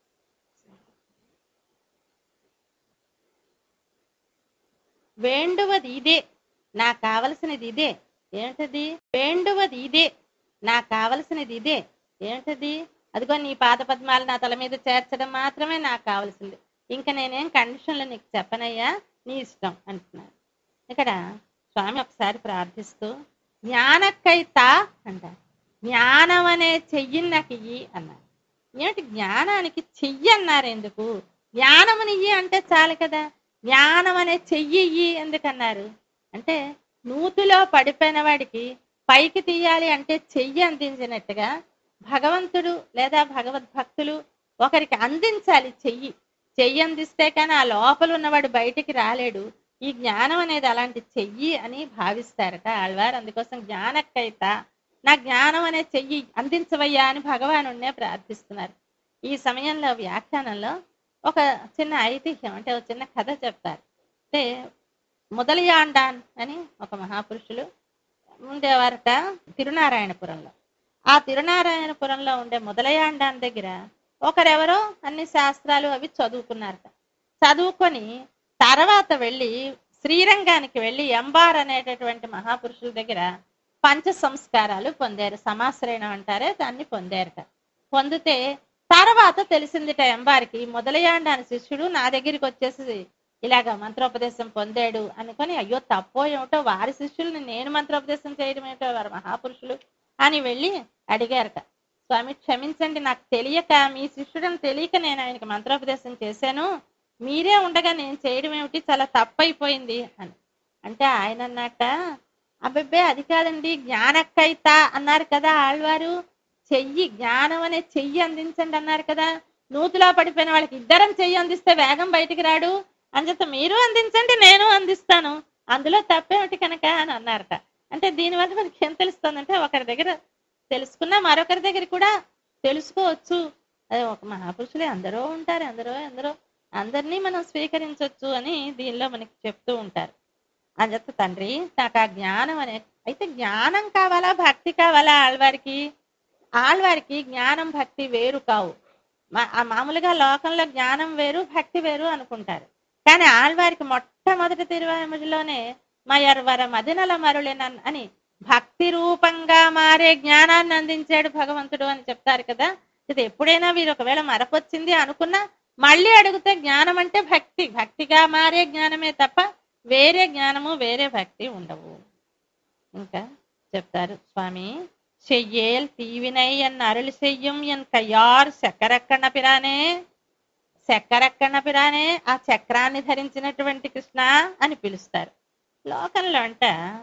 వేండువది ఇదే నాకు కావలసినది ఇదే ఏంటది వేండువది ఇదే నాకు కావలసినది ఇదే ఏంటది అదిగో నీ పాద పద్మాలు నా తల మీద చేర్చడం మాత్రమే నాకు కావలసింది ఇంకా నేనేం కండిషన్లు నీకు చెప్పనయ్యా నీ ఇష్టం అంటున్నారు ఇక్కడ స్వామి ఒకసారి ప్రార్థిస్తూ జ్ఞానక్కైతా అంటారు జ్ఞానం అనే చెయ్యిని నాకు ఇయ్యి అన్నారు ఏమిటి జ్ఞానానికి చెయ్యి అన్నారు ఎందుకు జ్ఞానమునియ్యి అంటే చాలు కదా జ్ఞానం అనే చెయ్యి ఇయ్యి ఎందుకన్నారు అంటే నూతిలో పడిపోయిన వాడికి పైకి తీయాలి అంటే చెయ్యి అందించినట్టుగా భగవంతుడు లేదా భగవద్భక్తులు ఒకరికి అందించాలి చెయ్యి చెయ్యి అందిస్తే కానీ ఆ లోపల ఉన్నవాడు బయటికి రాలేడు ఈ జ్ఞానం అనేది అలాంటి చెయ్యి అని భావిస్తారట ఆళ్వారు అందుకోసం జ్ఞానక్కైత నా జ్ఞానం అనే చెయ్యి అందించవయ్యా అని భగవానుడినే ప్రార్థిస్తున్నారు ఈ సమయంలో వ్యాఖ్యానంలో ఒక చిన్న ఐతిహ్యం అంటే ఒక చిన్న కథ చెప్తారు అంటే మొదలియాండాన్ అని ఒక మహాపురుషులు ఉండేవారట తిరునారాయణపురంలో ఆ తిరునారాయణపురంలో ఉండే మొదలయాండాన్ దగ్గర ఒకరెవరో అన్ని శాస్త్రాలు అవి చదువుకున్నారట చదువుకొని తర్వాత వెళ్ళి శ్రీరంగానికి వెళ్ళి ఎంబార్ అనేటటువంటి మహాపురుషుల దగ్గర పంచ సంస్కారాలు పొందారు సమాశ్రయణం అంటారే దాన్ని పొందారట పొందితే తర్వాత తెలిసిందిట ఎంబారికి మొదలయాండాని శిష్యుడు నా దగ్గరికి వచ్చేసి ఇలాగ మంత్రోపదేశం పొందాడు అనుకొని అయ్యో తప్పో ఏమిటో వారి శిష్యుల్ని నేను మంత్రోపదేశం చేయడం ఏమిటో వారు మహాపురుషులు అని వెళ్ళి అడిగారట స్వామి క్షమించండి నాకు తెలియక మీ శిష్యుడని తెలియక నేను ఆయనకి మంత్రోపదేశం చేశాను మీరే ఉండగా నేను చేయడం ఏమిటి చాలా తప్పైపోయింది అని అంటే ఆయన అన్నట్ట అబ్బబ్బే అది కాదండి జ్ఞానక్కైత అన్నారు కదా ఆళ్వారు చెయ్యి జ్ఞానం అనే చెయ్యి అందించండి అన్నారు కదా నూతిలో పడిపోయిన వాళ్ళకి ఇద్దరం చెయ్యి అందిస్తే వేగం బయటికి రాడు అంచేత మీరు అందించండి నేను అందిస్తాను అందులో తప్పేమిటి కనుక అని అన్నారట అంటే దీనివల్ల మనకి ఏం తెలుస్తుందంటే ఒకరి దగ్గర తెలుసుకున్నా మరొకరి దగ్గర కూడా తెలుసుకోవచ్చు అది ఒక మహాపురుషులే అందరూ ఉంటారు అందరూ అందరూ అందరినీ మనం స్వీకరించవచ్చు అని దీనిలో మనకి చెప్తూ ఉంటారు అంచేత తండ్రి నాకు ఆ జ్ఞానం అనే అయితే జ్ఞానం కావాలా భక్తి కావాలా ఆళ్వారికి ఆళ్వారికి జ్ఞానం భక్తి వేరు కావు మా- ఆ మామూలుగా లోకంలో జ్ఞానం వేరు భక్తి వేరు అనుకుంటారు కానీ ఆళ్వారికి మొట్టమొదటి తిరువాయిముడిలోనే మయర్వర మదినల మరులెనన్ అని భక్తి రూపంగా మారే జ్ఞానాన్ని అందించాడు భగవంతుడు అని చెప్తారు కదా ఇది ఎప్పుడైనా వీరు ఒకవేళ మరపొచ్చింది అనుకున్నా మళ్ళీ అడిగితే జ్ఞానం అంటే భక్తి భక్తిగా మారే జ్ఞానమే తప్ప వేరే జ్ఞానము వేరే భక్తి ఉండవు ఇంకా చెప్తారు స్వామి చెయ్యేల్ తీవినై ఎన్ అరుళి చెయ్యం ఎన్ కయ్యార్ చక్కరక్కణ పిరానే చక్కరక్కణ పిరానే ఆ చక్రాన్ని ధరించినటువంటి కృష్ణ అని పిలుస్తారు లోకంలో అంట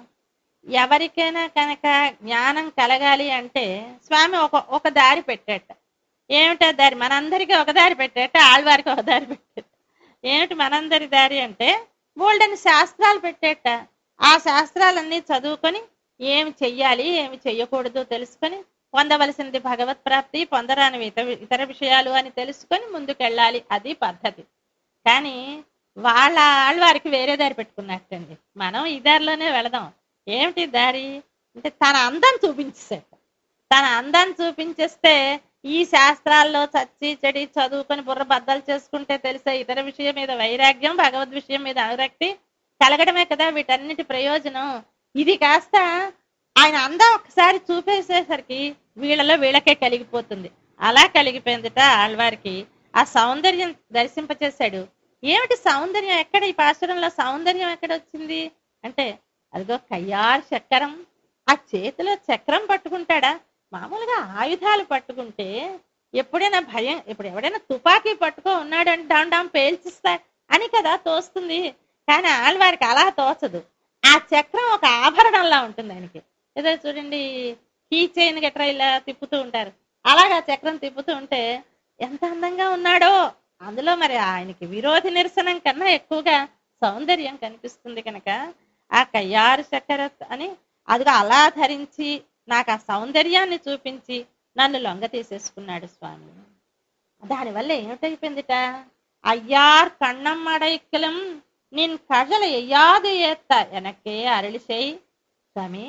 ఎవరికైనా కనుక జ్ఞానం కలగాలి అంటే స్వామి ఒక ఒక దారి పెట్టేట ఏమిటా దారి మనందరికీ ఒక దారి పెట్టేట ఆళ్వారికి ఒక దారి పెట్టేట ఏమిటి మనందరి దారి అంటే బోల్డని శాస్త్రాలు పెట్టేట ఆ శాస్త్రాలన్నీ చదువుకొని ఏమి చెయ్యాలి ఏమి చెయ్యకూడదు తెలుసుకొని పొందవలసింది భగవత్ ప్రాప్తి పొందరానివి ఇతర ఇతర విషయాలు అని తెలుసుకొని ముందుకెళ్ళాలి అది పద్ధతి కానీ వాళ్ళ ఆళ్వారికి వేరే దారి పెట్టుకున్నట్టండి మనం ఈ దారిలోనే వెళదాం ఏమిటి దారి అంటే తన అందం చూపించేసేట తన అందాన్ని చూపించేస్తే ఈ శాస్త్రాల్లో చచ్చి చెడి చదువుకొని బుర్ర బద్దలు చేసుకుంటే తెలిసే ఇతర విషయం మీద వైరాగ్యం భగవద్ విషయం మీద అనురక్తి కలగడమే కదా వీటన్నిటి ప్రయోజనం ఇది కాస్త ఆయన అందం ఒకసారి చూపేసేసరికి వీళ్ళలో వీళ్ళకే కలిగిపోతుంది అలా కలిగిపోయిందిట ఆళ్వారికి ఆ సౌందర్యం దర్శింపచేశాడు ఏమిటి సౌందర్యం ఎక్కడ ఈ పాసురంలో సౌందర్యం ఎక్కడ వచ్చింది అంటే అదిగో కయ్యార్ చక్రం ఆ చేతిలో చక్రం పట్టుకుంటాడా మామూలుగా ఆయుధాలు పట్టుకుంటే ఎప్పుడైనా భయం ఇప్పుడు ఎవడైనా తుపాకీ పట్టుకో ఉన్నాడు అంటే డామ్ డామ్ పేల్చిస్తా అని కదా తోస్తుంది కానీ ఆళ్వారికి అలా తోచదు ఆ చక్రం ఒక ఆభరణంలా ఉంటుంది ఆయనకి ఏదో చూడండి కీ చైన్ గట్రా ఇలా తిప్పుతూ ఉంటారు అలాగా చక్రం తిప్పుతూ ఉంటే ఎంత అందంగా ఉన్నాడో అందులో మరి ఆయనకి విరోధి నిరసనం కన్నా ఎక్కువగా సౌందర్యం కనిపిస్తుంది కనుక ఆ కయ్యారు చక్కెర అని అదిగో అలా ధరించి నాకు ఆ సౌందర్యాన్ని చూపించి నన్ను లొంగ తీసేసుకున్నాడు స్వామి దానివల్ల ఏమిటైపోయిందిట అయ్యార్ కண்ணం అడైక్కలం నిన్ కజలు ఎయ్యాదు ఏత్త ఎనకే అరళిసేయి స్వామి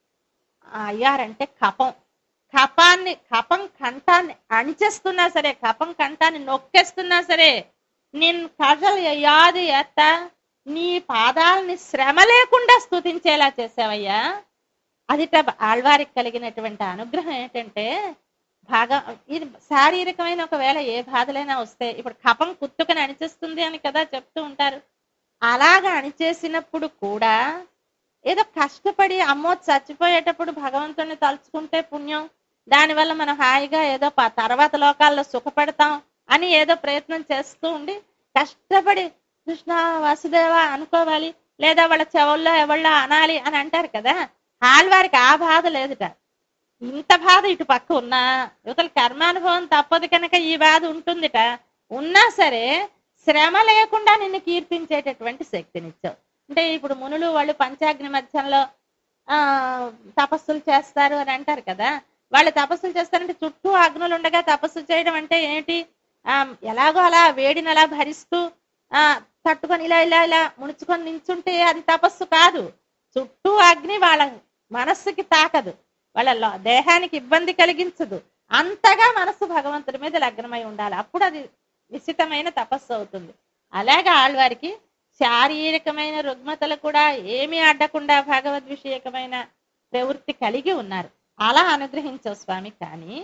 ఆ అయ్యారంటే కపం కపాన్ని కపం కంఠాన్ని అణిచేస్తున్నా సరే కపం కంఠాన్ని నొక్కేస్తున్నా సరే నిన్ కజలు ఎయ్యాదు ఏత్త నీ పాదాలని శ్రమ లేకుండా స్తుతించేలా చేసావయ్యా అదిట ఆళ్వారికి కలిగినటువంటి అనుగ్రహం ఏంటంటే భాగం ఇది శారీరకమైన ఒకవేళ ఏ బాధలైనా వస్తే ఇప్పుడు కపం కుత్తుకని అణిచేస్తుంది అని కదా చెప్తూ ఉంటారు అలాగా అణిచేసినప్పుడు కూడా ఏదో కష్టపడి అమ్మో చచ్చిపోయేటప్పుడు భగవంతుడిని తలుచుకుంటే పుణ్యం దానివల్ల మనం హాయిగా ఏదో ప- తర్వాత లోకాల్లో సుఖపడతాం అని ఏదో ప్రయత్నం చేస్తూ ఉండి కష్టపడి కృష్ణ వసుదేవ అనుకోవాలి లేదా వాళ్ళ చెవుల్లో ఎవళ్ళ అనాలి అని అంటారు కదా ఆళ్వారికి ఆ బాధ లేదుట ఇంత బాధ ఇటు పక్క ఉన్నా యువతల కర్మానుభవం తప్పదు కనుక ఈ బాధ ఉంటుందిట ఉన్నా సరే శ్రమ లేకుండా నిన్ను కీర్తించేటటువంటి శక్తినిచ్చావు అంటే ఇప్పుడు మునులు వాళ్ళు పంచాగ్ని మధ్యంలో ఆ తపస్సులు చేస్తారు అని అంటారు కదా వాళ్ళు తపస్సులు చేస్తారంటే చుట్టూ అగ్నులు ఉండగా తపస్సు చేయడం అంటే ఏంటి ఆ ఎలాగో అలా వేడిని అలా భరిస్తూ ఆ తట్టుకొని ఇలా ఇలా ఇలా ముడుచుకొని నించుంటే అది తపస్సు కాదు చుట్టూ అగ్ని వాళ్ళ మనస్సుకి తాకదు వాళ్ళ లో- దేహానికి ఇబ్బంది కలిగించదు అంతగా మనస్సు భగవంతుడి మీద లగ్నమై ఉండాలి అప్పుడు అది నిశ్చితమైన తపస్సు అవుతుంది అలాగే ఆళ్వారికి శారీరకమైన రుగ్మతలు కూడా ఏమీ అడ్డకుండా భగవద్ విషయకమైన ప్రవృత్తి కలిగి ఉన్నారు అలా అనుగ్రహించవు స్వామి కానీ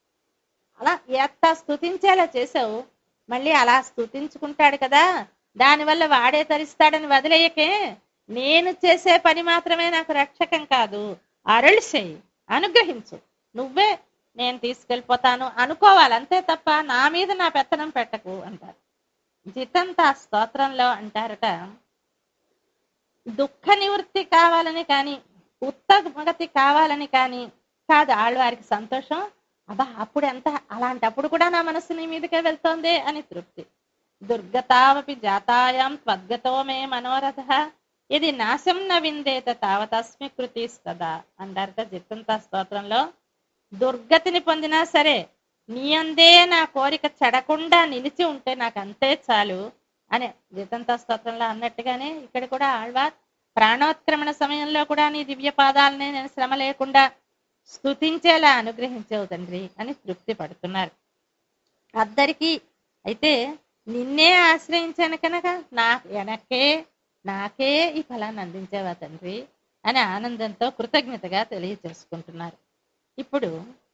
అలా ఎంత స్తుతించేలా చేసావు మళ్ళీ అలా స్తుతించుకుంటాడు కదా దానివల్ల వాడే తరిస్తాడని వదిలేయకే నేను చేసే పని మాత్రమే నాకు రక్షకం కాదు అరళి చెయ్యి అనుగ్రహించు నువ్వే నేను తీసుకెళ్ళిపోతాను అనుకోవాలి అంతే తప్ప నా మీద నా పెత్తనం పెట్టకు అంటారు జితంత స్తోత్రంలో అంటారట దుఃఖ నివృత్తి కావాలని కానీ ఉత్తమగతి కావాలని కానీ కాదు ఆళ్ళవారికి సంతోషం అబ్బా అప్పుడు ఎంత అలాంటప్పుడు కూడా నా మనసు నీ మీదకే వెళ్తోంది అని తృప్తి దుర్గతావపి జాతాయాం త్వద్గతో మే మనోరథ ఇది నాశం న విందేత తావతస్మి కృతిస్తదా అంటారట జిత్తంత స్తోత్రంలో దుర్గతిని పొందినా సరే నీ అందే నా కోరిక చెడకుండా నిలిచి ఉంటే నాకు అంతే చాలు అని జితంత స్తోత్రంలో అన్నట్టుగానే ఇక్కడ కూడా ఆళ్వార్ ప్రాణోత్క్రమణ సమయంలో కూడా నీ దివ్య పాదాలని నేను శ్రమ లేకుండా స్తుతించేలా అనుగ్రహించవు తండ్రి అని తృప్తి పడుతున్నారు అద్దరికి అయితే నిన్నే ఆశ్రయించాను కనుక నా వెనకే నాకే ఈ ఫలాన్ని అందించావా తండ్రి అని ఆనందంతో కృతజ్ఞతగా తెలియచేసుకుంటున్నారు ఇప్పుడు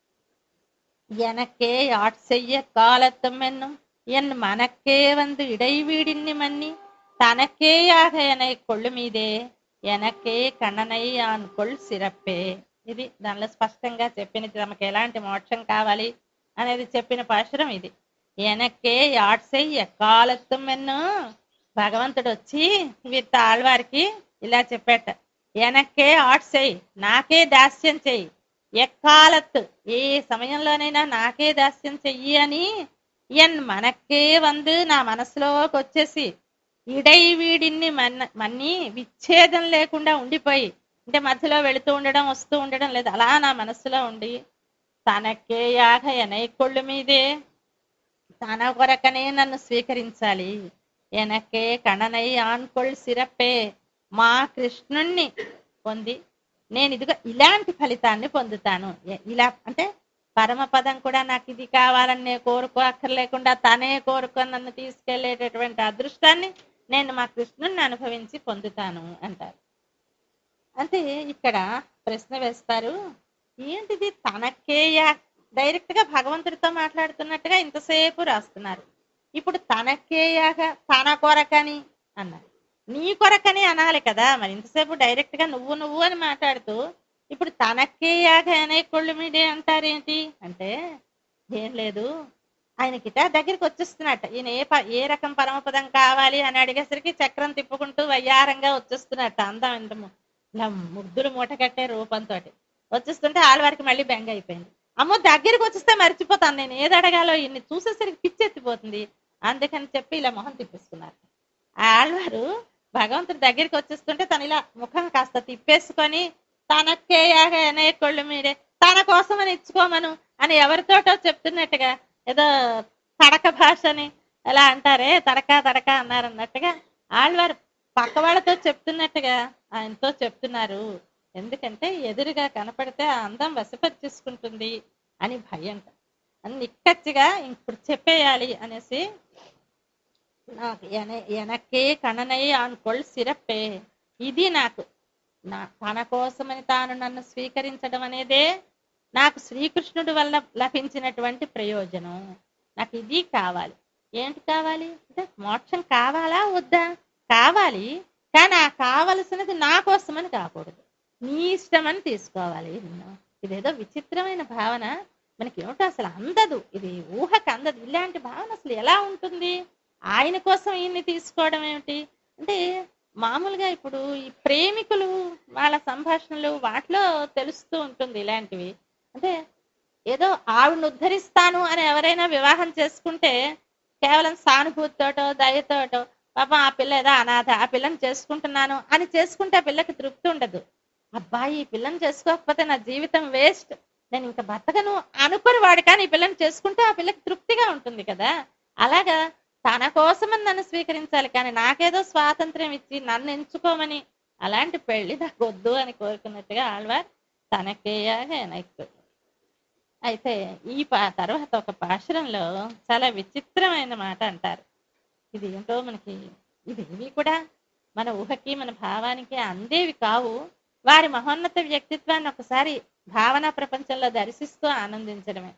எனக்கே ஆட் செய்ய காலத்தும் என்னும் என் மனக்கே வந்து இடைவீடின்னி மன்னி తనకేయాగ ఎనై కొళ్ళు మీదే ఎనకే కన్ననై ఆన్ కొల్ సిరప్పే ఇది దానిలో స్పష్టంగా చెప్పినది తమకు ఎలాంటి మోక్షం కావాలి అనేది చెప్పిన పాశురం ఇది ఎనకే యాడ్సై ఎక్కాలెత్తం ఎన్ను భగవంతుడు వచ్చి వీరి ఆళ్వారికి ఇలా చెప్పాట ఎనకే ఆడ్సై నాకే దాస్యం చెయ్యి ఎక్కాలత్తు ఏ సమయంలోనైనా నాకే దాస్యం చెయ్యి అని ఎన్ మనకే వందు నా మనసులోకి వచ్చేసి ఇడై వీడిని మన్న మన్ని విచ్ఛేదం లేకుండా ఉండిపోయి అంటే మధ్యలో వెళుతూ ఉండడం వస్తూ ఉండడం లేదు అలా నా మనసులో ఉండి తనకే యాగ ఎనైకొళ్ళు మీదే తన కొరకనే నన్ను స్వీకరించాలి ఎనకే కణనై ఆన్కొల్ సిరప్పే మా కృష్ణుణ్ణి పొంది నేను ఇదిగో ఇలాంటి ఫలితాన్ని పొందుతాను ఎ- ఇలా అంటే పరమపదం కూడా నాకు ఇది కావాలని నేను కోరుకో అక్కర్లేకుండా తనే కోరుకొని నన్ను తీసుకెళ్లేటటువంటి అదృష్టాన్ని నేను మా కృష్ణుణ్ణి అనుభవించి పొందుతాను అంటారు అంటే ఇక్కడ ప్రశ్న వేస్తారు ఏంటిది తనకేయా డైరెక్ట్ గా భగవంతుడితో మాట్లాడుతున్నట్టుగా ఇంతసేపు రాస్తున్నారు ఇప్పుడు తనకేయాగా తన కొరకని అన్నారు నీ కొరకని అనాలి కదా మరి ఇంతసేపు డైరెక్ట్ గా నువ్వు నువ్వు అని మాట్లాడుతూ ఇప్పుడు తనకేయాగా అనే కొళ్ళు మీడే అంటారేంటి అంటే ఏం లేదు ఆయనకిట దగ్గరికి వచ్చేస్తున్నట్ట ఈయన ఏ ప- ఏ రకం పరమపదం కావాలి అని అడిగేసరికి చక్రం తిప్పుకుంటూ వయ్యారంగా వచ్చేస్తున్నట్ట అందం ఇంతము ఇలా ముద్దులు మూట కట్టే రూపంతో వచ్చేస్తుంటే ఆడవారికి మళ్ళీ బెంగ అయిపోయింది అమ్మో దగ్గరికి వచ్చేస్తే మర్చిపోతాను నేను ఏది అడగాలో ఇన్ని చూసేసరికి పిచ్చెత్తిపోతుంది అందుకని చెప్పి ఇలా మొహం తిప్పేసుకున్నారు ఆ ఆళ్వారు భగవంతుడి దగ్గరికి వచ్చేస్తుంటే తను ఇలా ముఖం కాస్త తిప్పేసుకొని తనకేయాగా అనే కొళ్ళు మీరే తన కోసమని ఇచ్చుకోమను అని ఎవరితోటో చెప్తున్నట్టుగా ఏదో తడక భాషని ఎలా అంటారే తడక తడక అన్నారు అన్నట్టుగా ఆళ్వారు పక్క వాళ్ళతో చెప్తున్నట్టుగా ఆయనతో చెప్తున్నారు ఎందుకంటే ఎదురుగా కనపడితే ఆ అందం వశపరిచేసుకుంటుంది అని భయంట అని నిక్కచ్చిగా ఇప్పుడు చెప్పేయాలి అనేసి నాకు ఎన- ఎనకే కణనై ఆన్కొల్ సిరప్పే ఇది నాకు నా తన కోసమని తాను నన్ను స్వీకరించడం అనేదే నాకు శ్రీకృష్ణుడి వల్ల లభించినటువంటి ప్రయోజనం నాకు ఇది కావాలి ఏంటి కావాలి అంటే మోక్షం కావాలా వద్దా కావాలి కానీ ఆ కావలసినది నా కోసమని కాకూడదు నీ ఇష్టమని తీసుకోవాలి నిన్ను. ఇదేదో విచిత్రమైన భావన మనకి ఏమిటో అసలు అందదు ఇది ఊహకు అందదు ఇలాంటి భావన అసలు ఎలా ఉంటుంది ఆయన కోసం ఈయన్ని తీసుకోవడం ఏమిటి అంటే మామూలుగా ఇప్పుడు ఈ ప్రేమికులు వాళ్ళ సంభాషణలు వాటిలో తెలుస్తూ ఉంటుంది ఇలాంటివి అంటే ఏదో ఆవిడను ఉద్ధరిస్తాను అని ఎవరైనా వివాహం చేసుకుంటే కేవలం సానుభూతితోటో దయతోటో పాపం ఆ పిల్ల ఏదో అనాథ ఆ పిల్లని చేసుకుంటున్నాను అని చేసుకుంటే ఆ పిల్లకి తృప్తి ఉండదు అబ్బాయి ఈ పిల్లని చేసుకోకపోతే నా జీవితం వేస్ట్ నేను ఇంకా బతకను అనుకుని వాడు కానీ ఈ పిల్లని చేసుకుంటే ఆ పిల్లకి తృప్తిగా ఉంటుంది కదా అలాగా తన కోసమని నన్ను స్వీకరించాలి కానీ నాకేదో స్వాతంత్ర్యం ఇచ్చి నన్ను ఎంచుకోమని అలాంటి పెళ్లి నాకు వద్దు అని కోరుకున్నట్టుగా ఆళ్వార్ తనకేయాగా ఎనక్కు అయితే ఈ పా తర్వాత ఒక పాశురంలో చాలా విచిత్రమైన మాట అంటారు ఇది ఏంటో మనకి ఇది ఇవి కూడా మన ఊహకి మన భావానికి అందేవి కావు వారి మహోన్నత వ్యక్తిత్వాన్ని ఒకసారి భావనా ప్రపంచంలో దర్శిస్తూ ఆనందించడమే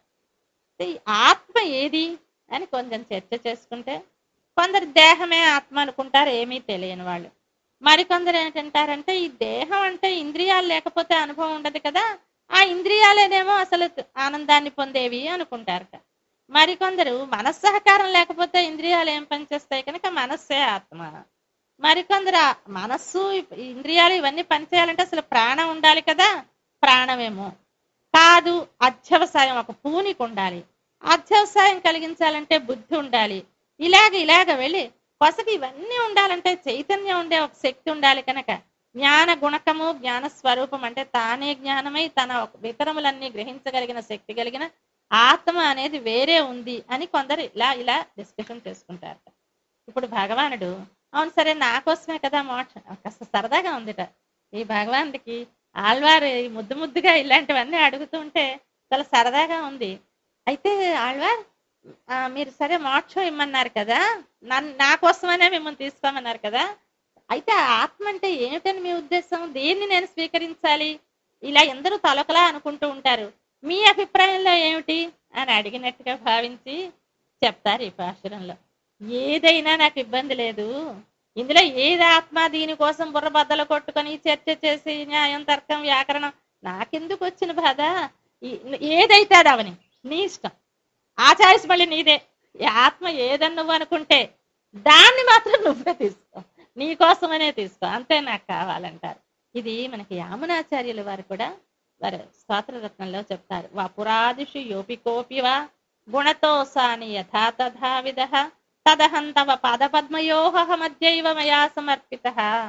ఈ ఆత్మ ఏది అని కొంచెం చర్చ చేసుకుంటే కొందరు దేహమే ఆత్మ అనుకుంటారు ఏమీ తెలియని వాళ్ళు మరికొందరు ఏంటంటారంటే ఈ దేహం అంటే ఇంద్రియాలు లేకపోతే అనుభవం ఉండదు కదా ఆ ఇంద్రియాలేనేమో అసలు ఆనందాన్ని పొందేవి అనుకుంటారట మరికొందరు మనస్సహకారం లేకపోతే ఇంద్రియాలు ఏం పనిచేస్తాయి కనుక మనస్సే ఆత్మ మరికొందరు ఆ మనస్సు ఇంద్రియాలు ఇవన్నీ పనిచేయాలంటే అసలు ప్రాణం ఉండాలి కదా ప్రాణమేమో కాదు అధ్యవసాయం ఒక పూనికి ఉండాలి అధ్యవసాయం కలిగించాలంటే బుద్ధి ఉండాలి ఇలాగ ఇలాగ వెళ్ళి కొసకి ఇవన్నీ ఉండాలంటే చైతన్యం ఉండే ఒక శక్తి ఉండాలి కనుక జ్ఞాన గుణకము జ్ఞాన స్వరూపం అంటే తానే జ్ఞానమై తన వితరములన్నీ గ్రహించగలిగిన శక్తి కలిగిన ఆత్మ అనేది వేరే ఉంది అని కొందరు ఇలా ఇలా డిస్కషన్ చేసుకుంటారు ఇప్పుడు భగవానుడు అవును సరే నా కోసమే కదా మోక్షం కాస్త సరదాగా ఉందిట ఈ భగవానుడికి ఆళ్వారు ఈ ముద్దు ముద్దుగా ఇలాంటివన్నీ అడుగుతూ ఉంటే చాలా సరదాగా ఉంది అయితే ఆళ్వార్ ఆ, మీరు సరే మోక్షం ఇమ్మన్నారు కదా నన్ను నా కోసమనే మిమ్మల్ని తీసుకోమన్నారు కదా అయితే ఆ ఆత్మ అంటే ఏమిటని మీ ఉద్దేశం దేన్ని నేను స్వీకరించాలి ఇలా ఎందరూ తలొకలా అనుకుంటూ ఉంటారు మీ అభిప్రాయంలో ఏమిటి అని అడిగినట్టుగా భావించి చెప్తారు ఈ పాశురంలో ఏదైనా నాకు ఇబ్బంది లేదు ఇందులో ఏది ఆత్మ దీనికోసం బుర్ర బద్దలు కొట్టుకొని చర్చ చేసి న్యాయం తర్కం వ్యాకరణం నాకెందుకు వచ్చిన బాధ ఈ- ఏదైతే అది అవని నీ ఇష్టం ఆ చాయిస్ మళ్ళీ నీదే ఈ ఆత్మ ఏదని నువ్వు అనుకుంటే దాన్ని మాత్రం నువ్వే తీసుకో నీ కోసమనే తీసుకో అంతే నాకు కావాలంటారు ఇది మనకి యామునాచార్యుల వారు కూడా వారు స్వాతంత్రరత్నంలో చెప్తారు వా పురాదిషు యోపికోపి వా గుణతోసాని యథా తథా విధ తదహం తవ పాదపద్మయోహ మధ్యైవ మయా సమర్పిత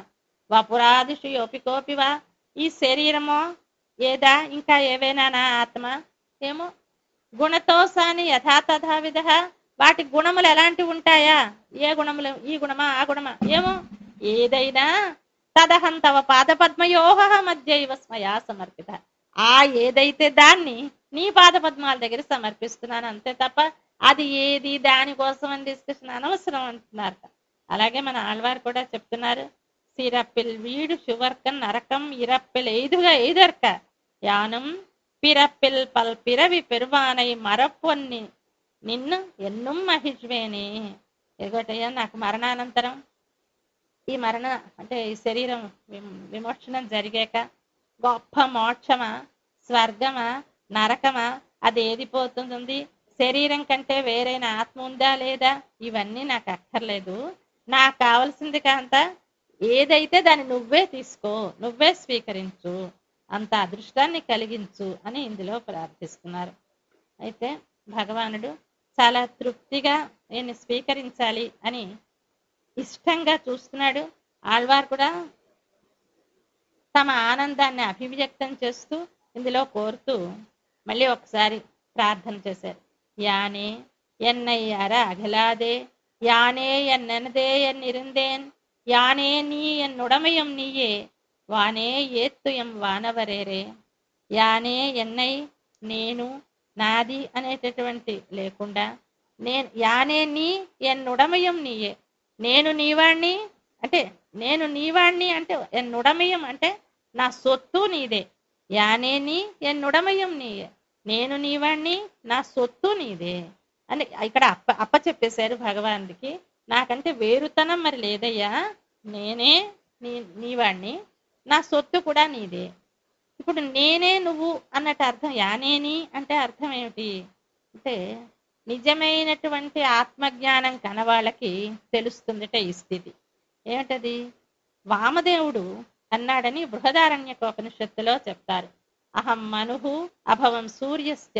వా పురాదిషు యోపికోపి వా ఈ శరీరమో ఏదా ఇంకా ఏవైనా నా ఆత్మ ఏమో గుణతోసాని యథా తథా విధ వాటి గుణములు ఎలాంటివి ఉంటాయా ఏ గుణములు ఈ గుణమా ఆ గుణమా ఏమో ఏదైనా తదహం తవ పాదపద్మయోహ మధ్యైవ స్మయా సమర్పిత ఆ ఏదైతే దాన్ని నీ పాదపద్మాల దగ్గర సమర్పిస్తున్నాను అంతే తప్ప అది ఏది దానికోసం అని డిస్కషన్ అనవసరం అంటున్నారు అలాగే మన ఆళ్వారు కూడా చెప్తున్నారు సిరప్పిల్ వీడు శువర్కన్ నరకం ఇరప్పిల్ ఎయిదుగా ఎయిదర్క యానం பிறப்பில் பல் பிறவி பெరువానై మరపొన్ని నిన్ను ఎన్నుం మహిజ్వేని ఎగోటయ్యా నాకు మరణానంతరం ఈ మరణ అంటే ఈ శరీరం విమ్- విమోచనం జరిగాక గొప్ప మోక్షమా స్వర్గమా నరకమా అది ఏది పోతుంది శరీరం కంటే వేరైన ఆత్మ ఉందా లేదా ఇవన్నీ నాకు అక్కర్లేదు నాకు కావలసింది కాంత ఏదైతే దాన్ని నువ్వే తీసుకో నువ్వే స్వీకరించు అంత అదృష్టాన్ని కలిగించు అని ఇందులో ప్రార్థిస్తున్నారు అయితే భగవానుడు చాలా తృప్తిగా నేను స్వీకరించాలి అని ఇష్టంగా చూస్తున్నాడు ఆళ్వార్ కూడా తమ ఆనందాన్ని అభివ్యక్తం చేస్తూ ఇందులో కోరుతూ మళ్ళీ ఒకసారి ప్రార్థన చేశారు యానే ఎన్నయ్యార అగలాదే యానే ఎన్నెనదే ఎన్నిరుందేన్ యానే நீ என் உடமையும் நீயே వానే ఏత్తుయం వానవరేరే యానే ఎన్నై నేను నాది అనేటటువంటి లేకుండా నేను యానే నీ ఎన్నుడమయం నీయే నేను నీవాణ్ణి అంటే నేను నీవాణ్ణి అంటే ఎన్నుడమయం అంటే నా సొత్తు నీదే యానే నీ ఎన్నుడమయం నీయే నేను నీవాణ్ణి నా సొత్తు నీదే అని ఇక్కడ అప్ప అప్ప చెప్పేశారు భగవానుడికి నాకంటే వేరుతనం మరి లేదయ్యా నేనే నీ నీవాణ్ణి నా సొత్తు కూడా నీదే ఇప్పుడు నేనే నువ్వు అన్నట్టు అర్థం యానేని అంటే అర్థం ఏమిటి అంటే నిజమైనటువంటి ఆత్మజ్ఞానం కనవాళ్ళకి తెలుస్తుందట ఈ స్థితి ఏమిటది వామదేవుడు అన్నాడని బృహదారణ్యకోపనిషత్తులో చెప్తారు అహం మనుహు అభవం సూర్యస్య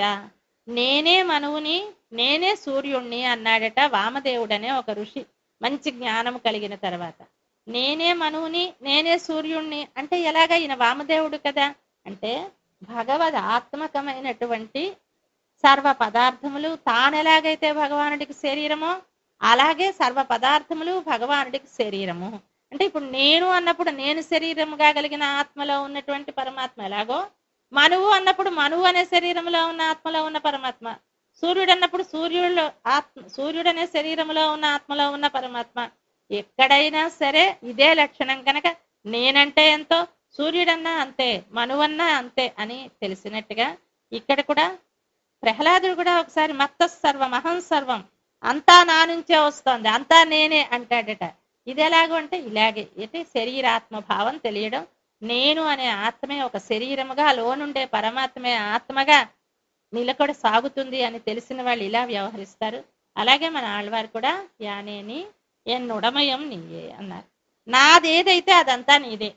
నేనే మనువుని నేనే సూర్యుణ్ణి అన్నాడట వామదేవుడనే ఒక ఋషి మంచి జ్ఞానం కలిగిన తర్వాత నేనే మనువుని నేనే సూర్యుణ్ణి అంటే ఎలాగ ఈయన వామదేవుడు కదా అంటే భగవద్ ఆత్మకమైనటువంటి సర్వ పదార్థములు తానెలాగైతే భగవానుడికి శరీరమో అలాగే సర్వ పదార్థములు భగవానుడికి శరీరము అంటే ఇప్పుడు నేను అన్నప్పుడు నేను శరీరముగా కలిగిన ఆత్మలో ఉన్నటువంటి పరమాత్మ ఎలాగో మనువు అన్నప్పుడు మనువు అనే శరీరంలో ఉన్న ఆత్మలో ఉన్న పరమాత్మ సూర్యుడు అన్నప్పుడు సూర్యుడు ఆత్మ సూర్యుడు అనే శరీరంలో ఉన్న ఆత్మలో ఉన్న పరమాత్మ ఎక్కడైనా సరే ఇదే లక్షణం కనుక నేనంటే ఎంతో సూర్యుడన్నా అంతే మనువన్నా అంతే అని తెలిసినట్టుగా ఇక్కడ కూడా ప్రహ్లాదుడు కూడా ఒకసారి మత్త సర్వం అహం సర్వం అంతా నా నుంచే వస్తోంది అంతా నేనే అంటాడట ఇది ఎలాగో అంటే ఇలాగే అయితే శరీరాత్మ భావం తెలియడం నేను అనే ఆత్మే ఒక శరీరముగా లోనుండే పరమాత్మే ఆత్మగా నిలకడ సాగుతుంది అని తెలిసిన వాళ్ళు ఇలా వ్యవహరిస్తారు అలాగే మన ఆళ్వారు కూడా యానేని ఎన్నుడమయం నీయే అన్నారు నాదేదైతే అదంతా నీదే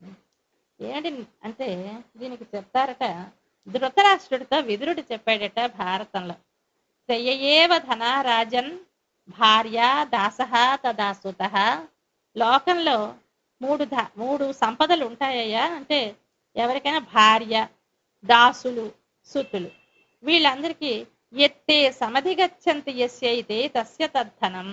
ఏంటి అంటే దీనికి చెప్తారట ధృతరాష్ట్రుడితో విదురుడు చెప్పాడట భారతంలో శ్రేయేవ ధనారాజన్ భార్య దాస తదాసుత లోకంలో మూడు ధ మూడు సంపదలు ఉంటాయ్యా అంటే ఎవరికైనా భార్య దాసులు సుతులు వీళ్ళందరికీ ఎత్తే సమధిగచ్చంతి ఎస్యైతే తస్య తద్ధనం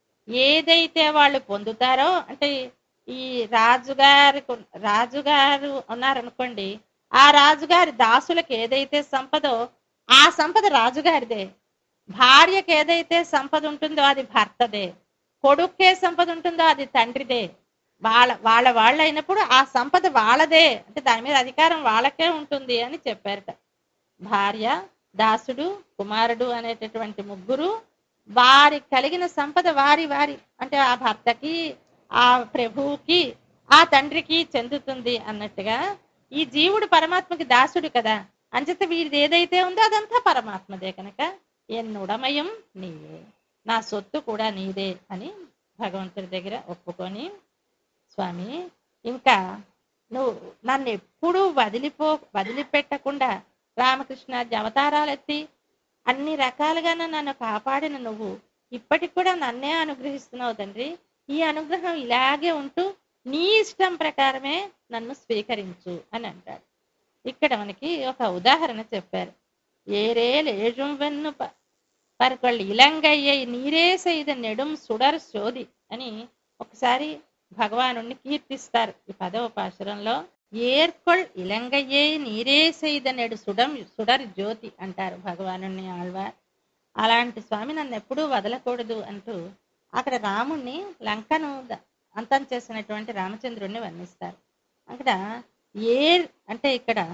ఏదైతే వాళ్ళు పొందుతారో అంటే ఈ రాజుగారి రాజుగారు ఉన్నారనుకోండి ఆ రాజుగారి దాసులకు ఏదైతే సంపదో ఆ సంపద రాజుగారిదే భార్యకి ఏదైతే సంపద ఉంటుందో అది భర్తదే కొడుక్కే సంపద ఉంటుందో అది తండ్రిదే వాళ్ళ వాళ్ళ వాళ్ళు అయినప్పుడు ఆ సంపద వాళ్ళదే అంటే దాని మీద అధికారం వాళ్ళకే ఉంటుంది అని చెప్పారట భార్య దాసుడు కుమారుడు అనేటటువంటి ముగ్గురు వారి కలిగిన సంపద వారి వారి అంటే ఆ భర్తకి ఆ ప్రభువుకి ఆ తండ్రికి చెందుతుంది అన్నట్టుగా ఈ జీవుడు పరమాత్మకి దాసుడు కదా అంచేత వీరిది ఏదైతే ఉందో అదంతా పరమాత్మదే కనుక ఎన్నుడమయం నీవే నా సొత్తు కూడా నీదే అని భగవంతుడి దగ్గర ఒప్పుకొని స్వామి ఇంకా నువ్వు నన్ను ఎప్పుడూ వదిలిపో వదిలిపెట్టకుండా రామకృష్ణాది అవతారాలు ఎత్తి అన్ని రకాలుగా నన్ను కాపాడిన నువ్వు ఇప్పటికి కూడా నన్నే అనుగ్రహిస్తున్నావు తండ్రి ఈ అనుగ్రహం ఇలాగే ఉంటూ నీ ఇష్టం ప్రకారమే నన్ను స్వీకరించు అని అంటాడు ఇక్కడ మనకి ఒక ఉదాహరణ చెప్పారు ఏరే లేజుం వెన్ను ప- పరకొళ్ళు ఇలంగయ్యై నీరే సైద నెడుం సుడర్ శోధి అని ఒకసారి భగవాను కీర్తిస్తారు ఈ పదవ పాశురంలో ఏర్కొల్ ఇలంగయ్యే నీరే సైద నెడు సుడం సుడర్ జ్యోతి అంటారు భగవాను ఆళ్వార్ అలాంటి స్వామి నన్ను ఎప్పుడూ వదలకూడదు అంటూ అక్కడ రాముణ్ణి లంకను ద- అంతం చేసినటువంటి రామచంద్రుణ్ణి వర్ణిస్తారు అక్కడ ఏ అంటే ఇక్కడ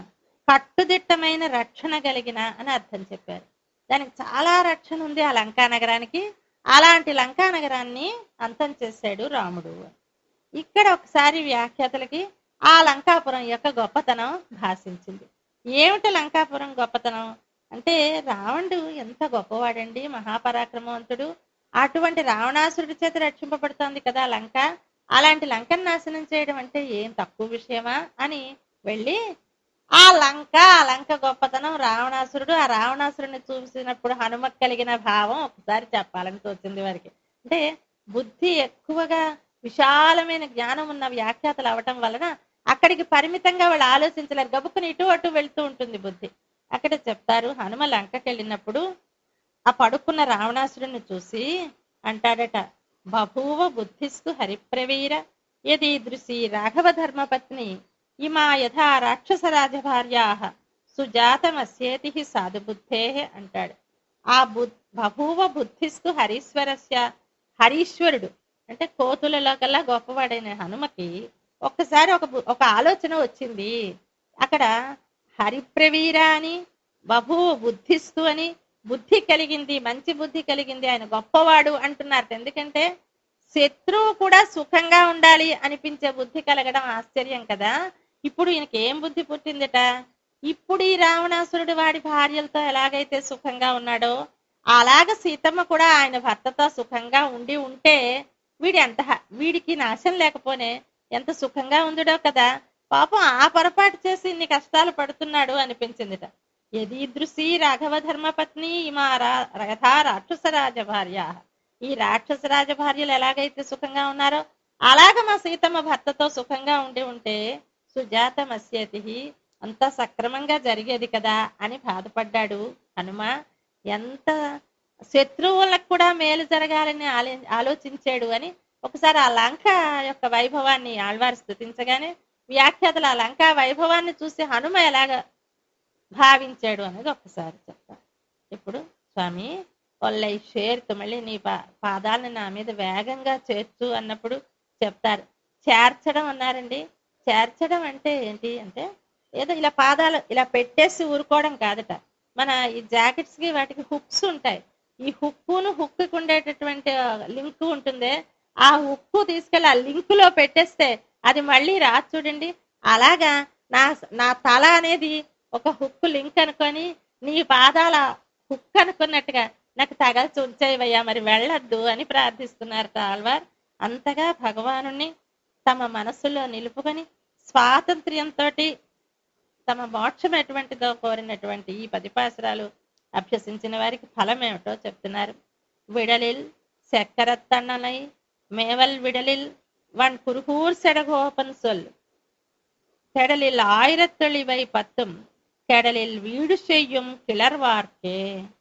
కట్టుదిట్టమైన రక్షణ కలిగిన అని అర్థం చెప్పారు దానికి చాలా రక్షణ ఉంది ఆ లంకా నగరానికి అలాంటి లంకా నగరాన్ని అంతం చేశాడు రాముడు ఇక్కడ ఒకసారి వ్యాఖ్యాతలకి ఆ లంకాపురం యొక్క గొప్పతనం భాషించింది ఏమిటి లంకాపురం గొప్పతనం అంటే రావణుడు ఎంత గొప్పవాడండి మహాపరాక్రమవంతుడు అటువంటి రావణాసురుడి చేత రక్షింపబడుతోంది కదా లంక అలాంటి లంకను నాశనం చేయడం అంటే ఏం తక్కువ విషయమా అని వెళ్ళి ఆ లంక ఆ లంక గొప్పతనం రావణాసురుడు ఆ రావణాసురుడిని చూసినప్పుడు హనుమకు కలిగిన భావం ఒకసారి చెప్పాలని తోచింది వారికి అంటే బుద్ధి ఎక్కువగా విశాలమైన జ్ఞానం ఉన్న వ్యాఖ్యాతలు అవటం వలన అక్కడికి పరిమితంగా వాళ్ళు ఆలోచించలేరు గబుక్కుని ఇటు అటు వెళ్తూ ఉంటుంది బుద్ధి అక్కడ చెప్తారు హనుమ లంకకి వెళ్ళినప్పుడు ఆ పడుకున్న రావణాసురుడిని చూసి అంటాడట బభూవ బుద్ధిస్తు హరిప్రవీర యదీదృశి రాఘవ ధర్మపత్ని ఇమా యథా రాక్షస రాజభార్యా సుజాతమస్యేతి సాధుబుద్ధే అంటాడు ఆ బు బభూవ బుద్ధిస్తు హరీశ్వరస్య హరీశ్వరుడు అంటే కోతులలో కల్లా గొప్పవాడైన హనుమకి ఒక్కసారి ఒక బు- ఒక ఆలోచన వచ్చింది అక్కడ హరిప్రవీర అని బభువు బుద్ధిస్తు అని బుద్ధి కలిగింది మంచి బుద్ధి కలిగింది ఆయన గొప్పవాడు అంటున్నారు ఎందుకంటే శత్రువు కూడా సుఖంగా ఉండాలి అనిపించే బుద్ధి కలగడం ఆశ్చర్యం కదా ఇప్పుడు ఈయనకి ఏం బుద్ధి పుట్టిందట ఇప్పుడు ఈ రావణాసురుడు వాడి భార్యలతో ఎలాగైతే సుఖంగా ఉన్నాడో అలాగ సీతమ్మ కూడా ఆయన భర్తతో సుఖంగా ఉండి ఉంటే వీడి ఎంత హ- వీడికి నాశం లేకపోనే ఎంత సుఖంగా ఉందిడో కదా పాపం ఆ పొరపాటు చేసి ఇన్ని కష్టాలు పడుతున్నాడు అనిపించిందిట యదీదృశి రాఘవ ధర్మపత్ని ఇమా రా- రథా రాక్షస రాజభార్య ఈ రాక్షస రాజభార్యలు ఎలాగైతే సుఖంగా ఉన్నారో అలాగ మా సీతమ్మ భర్తతో సుఖంగా ఉండి ఉంటే సుజాత మస్యతి అంత సక్రమంగా జరిగేది కదా అని బాధపడ్డాడు హనుమ ఎంత శత్రువులకు కూడా మేలు జరగాలని ఆలో- ఆలోచించాడు అని ఒకసారి ఆ లంక యొక్క వైభవాన్ని ఆళ్వారు స్థుతించగానే వ్యాఖ్యాతలు ఆ లంక వైభవాన్ని చూసి హనుమ ఎలాగ భావించాడు అనేది ఒకసారి చెప్తాను ఇప్పుడు స్వామి ఒల్లై షేర్తు మళ్ళీ నీ పా పాదాలను నా మీద వేగంగా చేర్చు అన్నప్పుడు చెప్తారు చేర్చడం అన్నారండి చేర్చడం అంటే ఏంటి అంటే ఏదో ఇలా పాదాలు ఇలా పెట్టేసి ఊరుకోవడం కాదట మన ఈ జాకెట్స్ కి వాటికి హుక్స్ ఉంటాయి ఈ హుక్కును హుక్కు ఉండేటటువంటి లింక్ ఉంటుందే ఆ హుక్కు తీసుకెళ్ళి ఆ లింక్ లో పెట్టేస్తే అది మళ్ళీ రాదు చూడండి అలాగా నా నా తల అనేది ఒక హుక్కు లింక్ అనుకొని నీ పాదాల హుక్ అనుకున్నట్టుగా నాకు తగల్చి ఉంచేవయ్యా మరి వెళ్ళొద్దు అని ప్రార్థిస్తున్నారు ఆళ్వార్ అంతగా భగవానుణ్ణి తమ మనసులో నిలుపుకొని స్వాతంత్ర్యంతో తమ మోక్షం ఎటువంటిదో కోరినటువంటి ఈ పదిపాసరాలు అభ్యసించిన వారికి ఫలం ఏమిటో చెప్తున్నారు విడలిల్ చక్కరత్తన్నలై మేవల్ విడలిల్ వన్ కురుహూర్ సెడగోపన్ సొల్ கெடலில் ஆயிரத்தொழிவை பத்தும் கெடலில் వీడు చెయ్యం కిలర్ వార్కే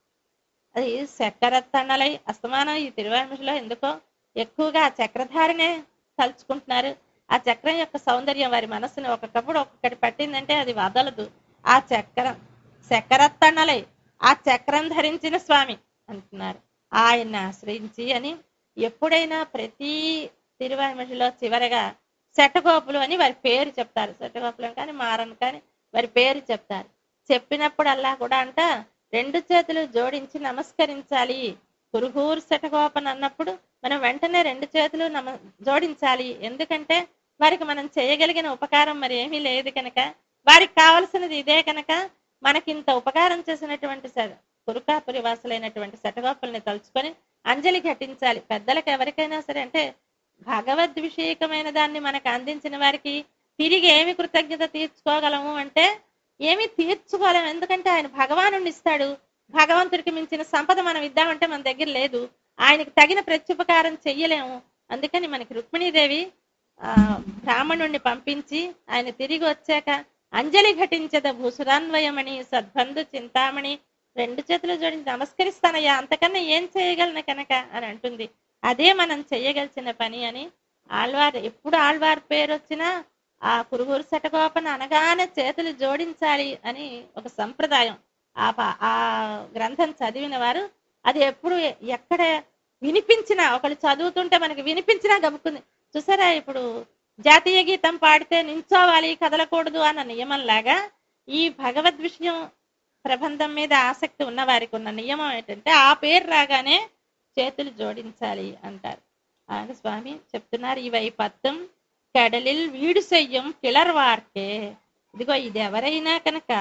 అది చక్కెరత్తన్నలై అస్తమానం ఈ తిరువామిషలో ఎందుకో ఎక్కువగా ఆ చక్రధారినే తలుచుకుంటున్నారు ఆ చక్రం యొక్క సౌందర్యం వారి మనసుని ఒక్కొక్కప్పుడు ఒక్కొక్కటి పట్టిందంటే అది వదలదు ఆ చక్రం చక్కెరత్తన్నలై ఆ చక్రం ధరించిన స్వామి అంటున్నారు ఆయన్ని ఆశ్రయించి అని ఎప్పుడైనా ప్రతి తిరువామిషలో చివరగా శటగోపులు అని వారి పేరు చెప్తారు శటగోపులం కానీ మారన్ కానీ వారి పేరు చెప్తారు చెప్పినప్పుడల్లా కూడా అంట రెండు చేతులు జోడించి నమస్కరించాలి కురుహూరు శటగోపన్ అన్నప్పుడు మనం వెంటనే రెండు చేతులు నమ జోడించాలి ఎందుకంటే వారికి మనం చేయగలిగిన ఉపకారం మరి ఏమీ లేదు కనుక వారికి కావలసినది ఇదే కనుక మనకింత ఉపకారం చేసినటువంటి స- కురుకాపురి వాసులైనటువంటి శటగోపుల్ని తలుచుకొని అంజలి ఘటించాలి పెద్దలకు ఎవరికైనా సరే అంటే భగవద్ విషయకమైన దాన్ని మనకు అందించిన వారికి తిరిగి ఏమి కృతజ్ఞత తీర్చుకోగలము అంటే ఏమి తీర్చుకోలేము ఎందుకంటే ఆయన భగవాను ఇస్తాడు భగవంతుడికి మించిన సంపద మనం ఇద్దామంటే మన దగ్గర లేదు ఆయనకి తగిన ప్రత్యుపకారం చెయ్యలేము అందుకని మనకి రుక్మిణీదేవి ఆ బ్రాహ్మణుణ్ణి పంపించి ఆయన తిరిగి వచ్చాక అంజలి ఘటించద భూసురాన్వయమణి సద్బంధు చింతామణి రెండు చేతులు జోడించి నమస్కరిస్తానయ్యా అంతకన్నా ఏం చేయగలను కనుక అని అంటుంది అదే మనం చెయ్యగలిసిన పని అని ఆళ్వార్ ఎప్పుడు ఆళ్వార్ పేరు వచ్చినా ఆ కురుగురు శటగోపన అనగానే చేతులు జోడించాలి అని ఒక సంప్రదాయం ఆ ప- ఆ గ్రంథం చదివిన వారు అది ఎప్పుడు ఎక్కడ వినిపించినా ఒకళ్ళు చదువుతుంటే మనకి వినిపించినా గబుకుంది చూసారా ఇప్పుడు జాతీయ గీతం పాడితే నించోవాలి కదలకూడదు అన్న నియమం లాగా ఈ భగవద్ విషయం ప్రబంధం మీద ఆసక్తి ఉన్న వారికి ఉన్న నియమం ఏంటంటే ఆ పేరు రాగానే చేతులు జోడించాలి అంటారు ఆయన స్వామి చెప్తున్నారు ఇవై పత్తం కడలిల్ వీడు చెయ్యం కిళర్ వార్కే ఇదిగో ఇది ఎవరైనా కనుక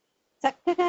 చక్కగా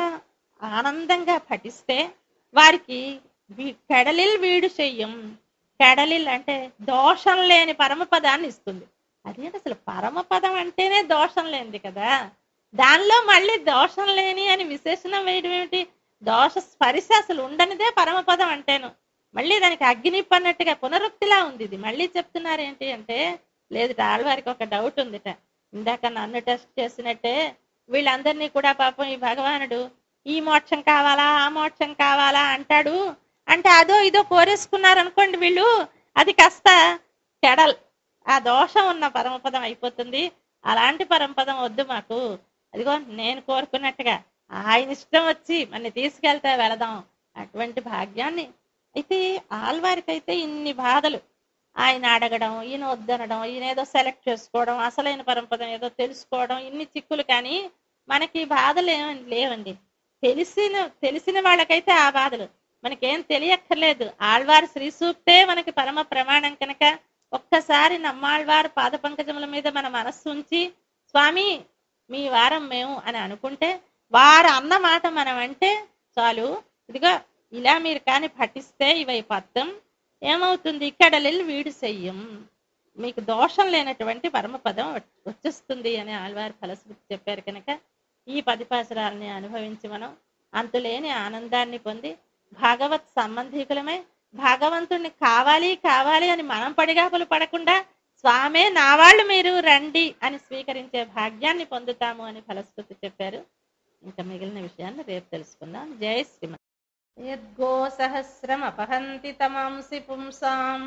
ఆనందంగా పఠిస్తే వారికి వీ- కడలిల్ వీడు చెయ్యం కడలిల్ అంటే దోషం లేని పరమపదాన్ని ఇస్తుంది అదేంటి అసలు పరమపదం అంటేనే దోషం లేనిది కదా దానిలో మళ్ళీ దోషం లేని అని విశేషణం వేయడం ఏమిటి దోష స్పరిశ అసలు ఉండనిదే పరమపదం అంటేను మళ్ళీ దానికి అగ్నిప్ అన్నట్టుగా పునరుక్తిలా ఉంది ఇది మళ్ళీ చెప్తున్నారు ఏంటి అంటే లేదు ఆడవారికి ఒక డౌట్ ఉందిట ఇందాక నన్ను టెస్ట్ చేసినట్టే వీళ్ళందరినీ కూడా పాపం ఈ భగవానుడు ఈ మోక్షం కావాలా ఆ మోక్షం కావాలా అంటాడు అంటే అదో ఇదో కోరేసుకున్నారు అనుకోండి వీళ్ళు అది కాస్త చెడల్ ఆ దోషం ఉన్న పరమపదం అయిపోతుంది అలాంటి పరమపదం వద్దు మాకు అదిగో నేను కోరుకున్నట్టుగా ఆయన ఇష్టం వచ్చి మన తీసుకెళ్తే వెళదాం అటువంటి భాగ్యాన్ని అయితే ఆల్వారికైతే ఇన్ని బాధలు ఆయన అడగడం ఈయన వద్దనడం ఈయన ఏదో సెలెక్ట్ చేసుకోవడం అసలైన పరంపదం ఏదో తెలుసుకోవడం ఇన్ని చిక్కులు కానీ మనకి బాధలు ఏమని లేవండి తెలిసిన తెలిసిన వాళ్ళకైతే ఆ బాధలు మనకేం తెలియక్కర్లేదు ఆళ్వారి శ్రీ సూక్తే మనకి పరమ ప్రమాణం కనుక ఒక్కసారి నమ్మాళ్వారు పాద పంకజముల మీద మన మనస్సు ఉంచి స్వామి మీ వారం మేము అని అనుకుంటే వారు అన్న మాట మనం అంటే చాలు ఇదిగో ఇలా మీరు కానీ పఠిస్తే ఇవై పత్తం ఏమవుతుంది ఇక్కడలిల్ వీడు చెయ్యం మీకు దోషం లేనటువంటి పరమపదం వచ్చేస్తుంది అని ఆళ్వారు ఫలశ్రుతి చెప్పారు కనుక ఈ పదిపాసరాలని అనుభవించి మనం అంతులేని ఆనందాన్ని పొంది భాగవత్ సంబంధికులమై భగవంతుణ్ణి కావాలి కావాలి అని మనం పడిగాపులు పడకుండా స్వామే నా వాళ్ళు మీరు రండి అని స్వీకరించే భాగ్యాన్ని పొందుతాము అని ఫలశ్రుతి చెప్పారు ఇంకా మిగిలిన విషయాన్ని రేపు తెలుసుకుందాం జై శ్రీమన్ యద్గో సహస్రం అపహంతి తమాంసి పుంసాం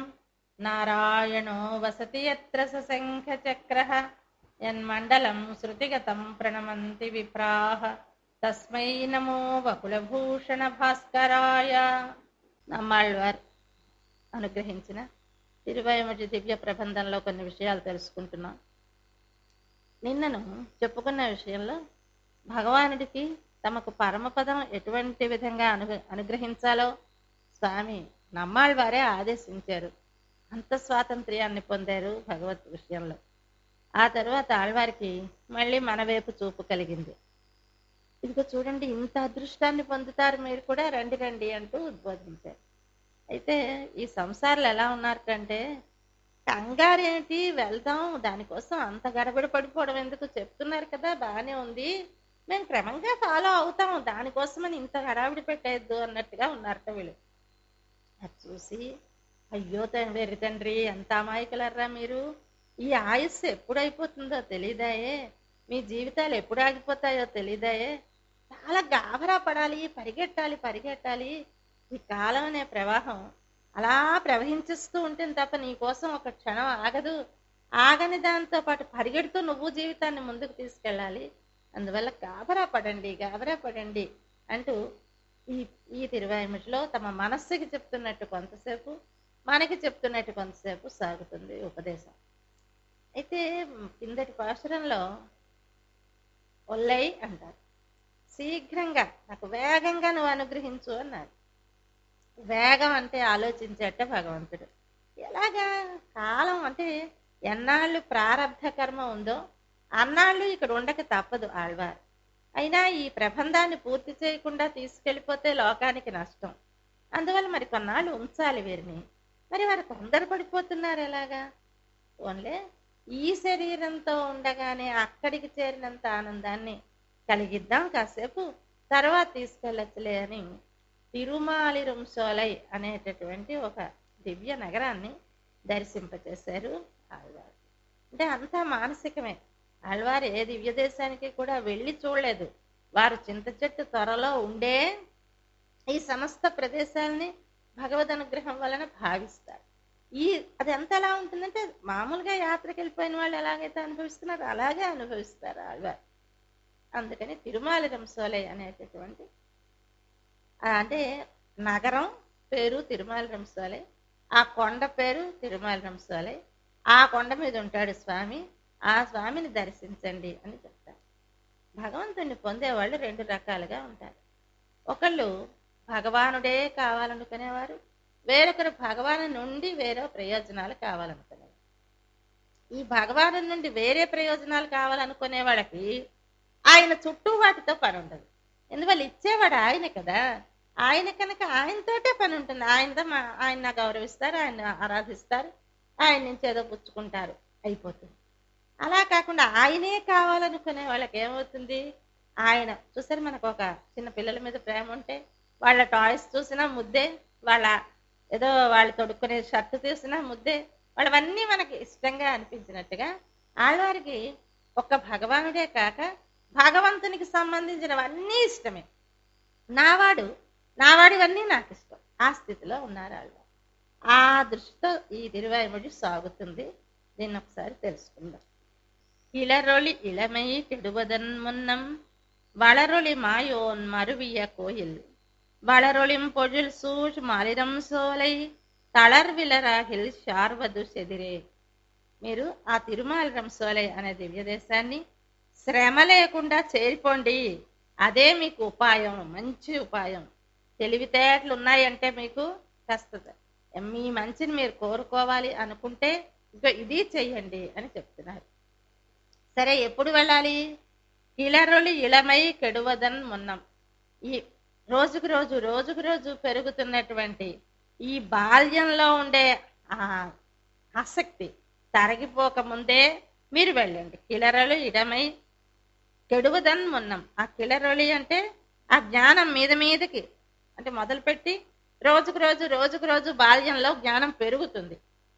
నారాయణో వసతి యత్ర సశంఖ చక్ర యన్మండలం శృతిగతం ప్రణమంతి విప్రాహ తస్మై నమో వకులభూషణ భాస్కరాయ నమ్మాళ్వార్ అనుగ్రహించిన తిరువయమటి దివ్య ప్రబంధంలో కొన్ని విషయాలు తెలుసుకుంటున్నాం నిన్నను చెప్పుకున్న విషయంలో భగవానుడికి తమకు పరమపదం ఎటువంటి విధంగా అను అనుగ్రహించాలో స్వామి నమ్మాళ్వారే ఆదేశించారు అంత స్వాతంత్ర్యాన్ని పొందారు భగవత్ విషయంలో ఆ తర్వాత ఆళ్వారికి మళ్ళీ మన వైపు చూపు కలిగింది ఇదిగో చూడండి ఇంత అదృష్టాన్ని పొందుతారు మీరు కూడా రండి రండి అంటూ ఉద్బోధించారు అయితే ఈ సంసారాలు ఎలా ఉన్నారు కంటే కంగారేంటి వెళ్దాం దానికోసం అంత గడబడి పడిపోవడం ఎందుకు చెప్తున్నారు కదా బాగానే ఉంది మేము క్రమంగా ఫాలో అవుతాం దానికోసమని ఇంత హడావిడి పెట్టేద్దు అన్నట్టుగా ఉన్నారట వీళ్ళు అది చూసి అయ్యో తండ్రి వెర్రి తండ్రి ఎంత అమాయకులర్రా మీరు ఈ ఆయుస్సు ఎప్పుడు అయిపోతుందో తెలియదాయే మీ జీవితాలు ఎప్పుడు ఆగిపోతాయో తెలియదాయే చాలా గాబరా పడాలి పరిగెట్టాలి పరిగెట్టాలి ఈ కాలం అనే ప్రవాహం అలా ప్రవహించేస్తూ ఉంటుంది తప్ప నీ కోసం ఒక క్షణం ఆగదు ఆగని దాంతో పాటు పరిగెడుతూ నువ్వు జీవితాన్ని ముందుకు తీసుకెళ్ళాలి అందువల్ల గాబరా పడండి గాబరా పడండి అంటూ ఈ ఈ తిరువాయిమిటిలో తమ మనస్సుకి చెప్తున్నట్టు కొంతసేపు మనకి చెప్తున్నట్టు కొంతసేపు సాగుతుంది ఉపదేశం అయితే కిందటి పాశురంలో ఒల్లై అంటారు శీఘ్రంగా నాకు వేగంగా నువ్వు అనుగ్రహించు అన్నారు వేగం అంటే ఆలోచించేట భగవంతుడు ఎలాగా కాలం అంటే ఎన్నాళ్ళు ప్రారంధ కర్మ ఉందో అన్నాళ్ళు ఇక్కడ ఉండక తప్పదు ఆళ్వారు అయినా ఈ ప్రబంధాన్ని పూర్తి చేయకుండా తీసుకెళ్ళిపోతే లోకానికి నష్టం అందువల్ల మరి కొన్నాళ్ళు ఉంచాలి వీరిని మరి వారు తొందరపడిపోతున్నారు ఎలాగా ఓన్లే ఈ శరీరంతో ఉండగానే అక్కడికి చేరినంత ఆనందాన్ని కలిగిద్దాం కాసేపు తర్వాత తీసుకెళ్ళచ్చులే అని తిరుమాలి రుంసోలై అనేటటువంటి ఒక దివ్య నగరాన్ని దర్శింపచేశారు ఆళ్వారు అంటే అంతా మానసికమే ఆళ్వారు ఏ దివ్య దేశానికి కూడా వెళ్ళి చూడలేదు వారు చింత చెట్టు త్వరలో ఉండే ఈ సమస్త ప్రదేశాలని భగవద్ అనుగ్రహం వలన భావిస్తారు ఈ అది ఎంత ఎలా ఉంటుందంటే మామూలుగా యాత్రకి వెళ్ళిపోయిన వాళ్ళు ఎలాగైతే అనుభవిస్తున్నారు అలాగే అనుభవిస్తారు ఆళ్వారు అందుకని తిరుమాలి రంసోలై అనేటటువంటి ఆ అంటే నగరం పేరు తిరుమల రంసోలై ఆ కొండ పేరు తిరుమల రంసోలై ఆ కొండ మీద ఉంటాడు స్వామి ఆ స్వామిని దర్శించండి అని చెప్తారు భగవంతుణ్ణి పొందేవాళ్ళు రెండు రకాలుగా ఉంటారు ఒకళ్ళు భగవానుడే కావాలనుకునేవారు వేరొకరు భగవాను నుండి వేరే ప్రయోజనాలు కావాలనుకునేవారు ఈ భగవాను నుండి వేరే ప్రయోజనాలు కావాలనుకునే వాళ్ళకి ఆయన చుట్టూ వాటితో పని ఉండదు ఎందువల్ల ఇచ్చేవాడు ఆయన కదా ఆయన కనుక ఆయనతోటే పని ఉంటుంది ఆయనతో మా- ఆయన గౌరవిస్తారు ఆయన ఆరాధిస్తారు ఆయన నుంచి ఏదో పుచ్చుకుంటారు అయిపోతుంది అలా కాకుండా ఆయనే కావాలనుకునే వాళ్ళకి ఏమవుతుంది ఆయన చూసారు మనకు ఒక చిన్న పిల్లల మీద ప్రేమ ఉంటే వాళ్ళ టాయ్స్ చూసినా ముద్దే వాళ్ళ ఏదో వాళ్ళు తొడుక్కునే షర్ట్ చూసినా ముద్దే వాళ్ళవన్నీ మనకి ఇష్టంగా అనిపించినట్టుగా ఆడవారికి ఒక్క భగవానుడే కాక భగవంతునికి సంబంధించినవన్నీ ఇష్టమే నావాడు నావాడివన్నీ నాకు ఇష్టం ఆ స్థితిలో ఉన్నారు వాళ్ళు ఆ దృష్టితో ఈ తిరువాయిముడి సాగుతుంది దీన్ని ఒకసారి తెలుసుకుందాం இளரொளி இளமை கெடுவதன் முன்னம் வளரொளி மாயோன் மருவிய கோயில் வளரொளிம் பொழில் சூழ் மலிரம் சோலை తళర్విలరాహిల్ శార్వదు చెదిరే మీరు ఆ తిరుమల రంసోలై అనే దివ్య దేశాన్ని శ్రమ లేకుండా చేరిపోండి అదే మీకు ఉపాయం మంచి ఉపాయం తెలివితేటలు ఉన్నాయంటే మీకు కాస్త మీ మంచిని మీరు కోరుకోవాలి అనుకుంటే ఇంకా ఇది చెయ్యండి అని చెప్తున్నారు సరే ఎప్పుడు వెళ్ళాలి ఇళరొలి ఇళమై కెడువదన్ మున్నం ఈ రోజుకు రోజు రోజుకు రోజు పెరుగుతున్నటువంటి ఈ బాల్యంలో ఉండే ఆ ఆసక్తి తరగిపోక ముందే మీరు వెళ్ళండి కిలరలు ఇడమై కెడువదన్ మున్నం ఆ కిలరొలి అంటే ఆ జ్ఞానం మీద మీదకి అంటే మొదలుపెట్టి రోజుకు రోజు రోజుకు రోజు బాల్యంలో జ్ఞానం పెరుగుతుంది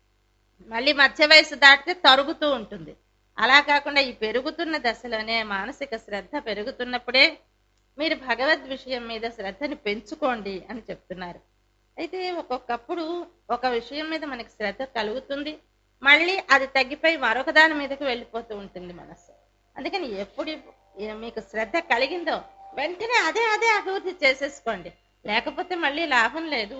మళ్ళీ మధ్య వయసు దాటితే తరుగుతూ ఉంటుంది అలా కాకుండా ఈ పెరుగుతున్న దశలోనే మానసిక శ్రద్ధ పెరుగుతున్నప్పుడే మీరు భగవద్ విషయం మీద శ్రద్ధని పెంచుకోండి అని చెప్తున్నారు అయితే ఒక్కొక్కప్పుడు ఒక విషయం మీద మనకి శ్రద్ధ కలుగుతుంది మళ్ళీ అది తగ్గిపోయి మరొక దాని మీదకి వెళ్ళిపోతూ ఉంటుంది మనస్సు అందుకని ఎప్పుడు ఏ- మీకు శ్రద్ధ కలిగిందో వెంటనే అదే అదే అభివృద్ధి చేసేసుకోండి లేకపోతే మళ్ళీ లాభం లేదు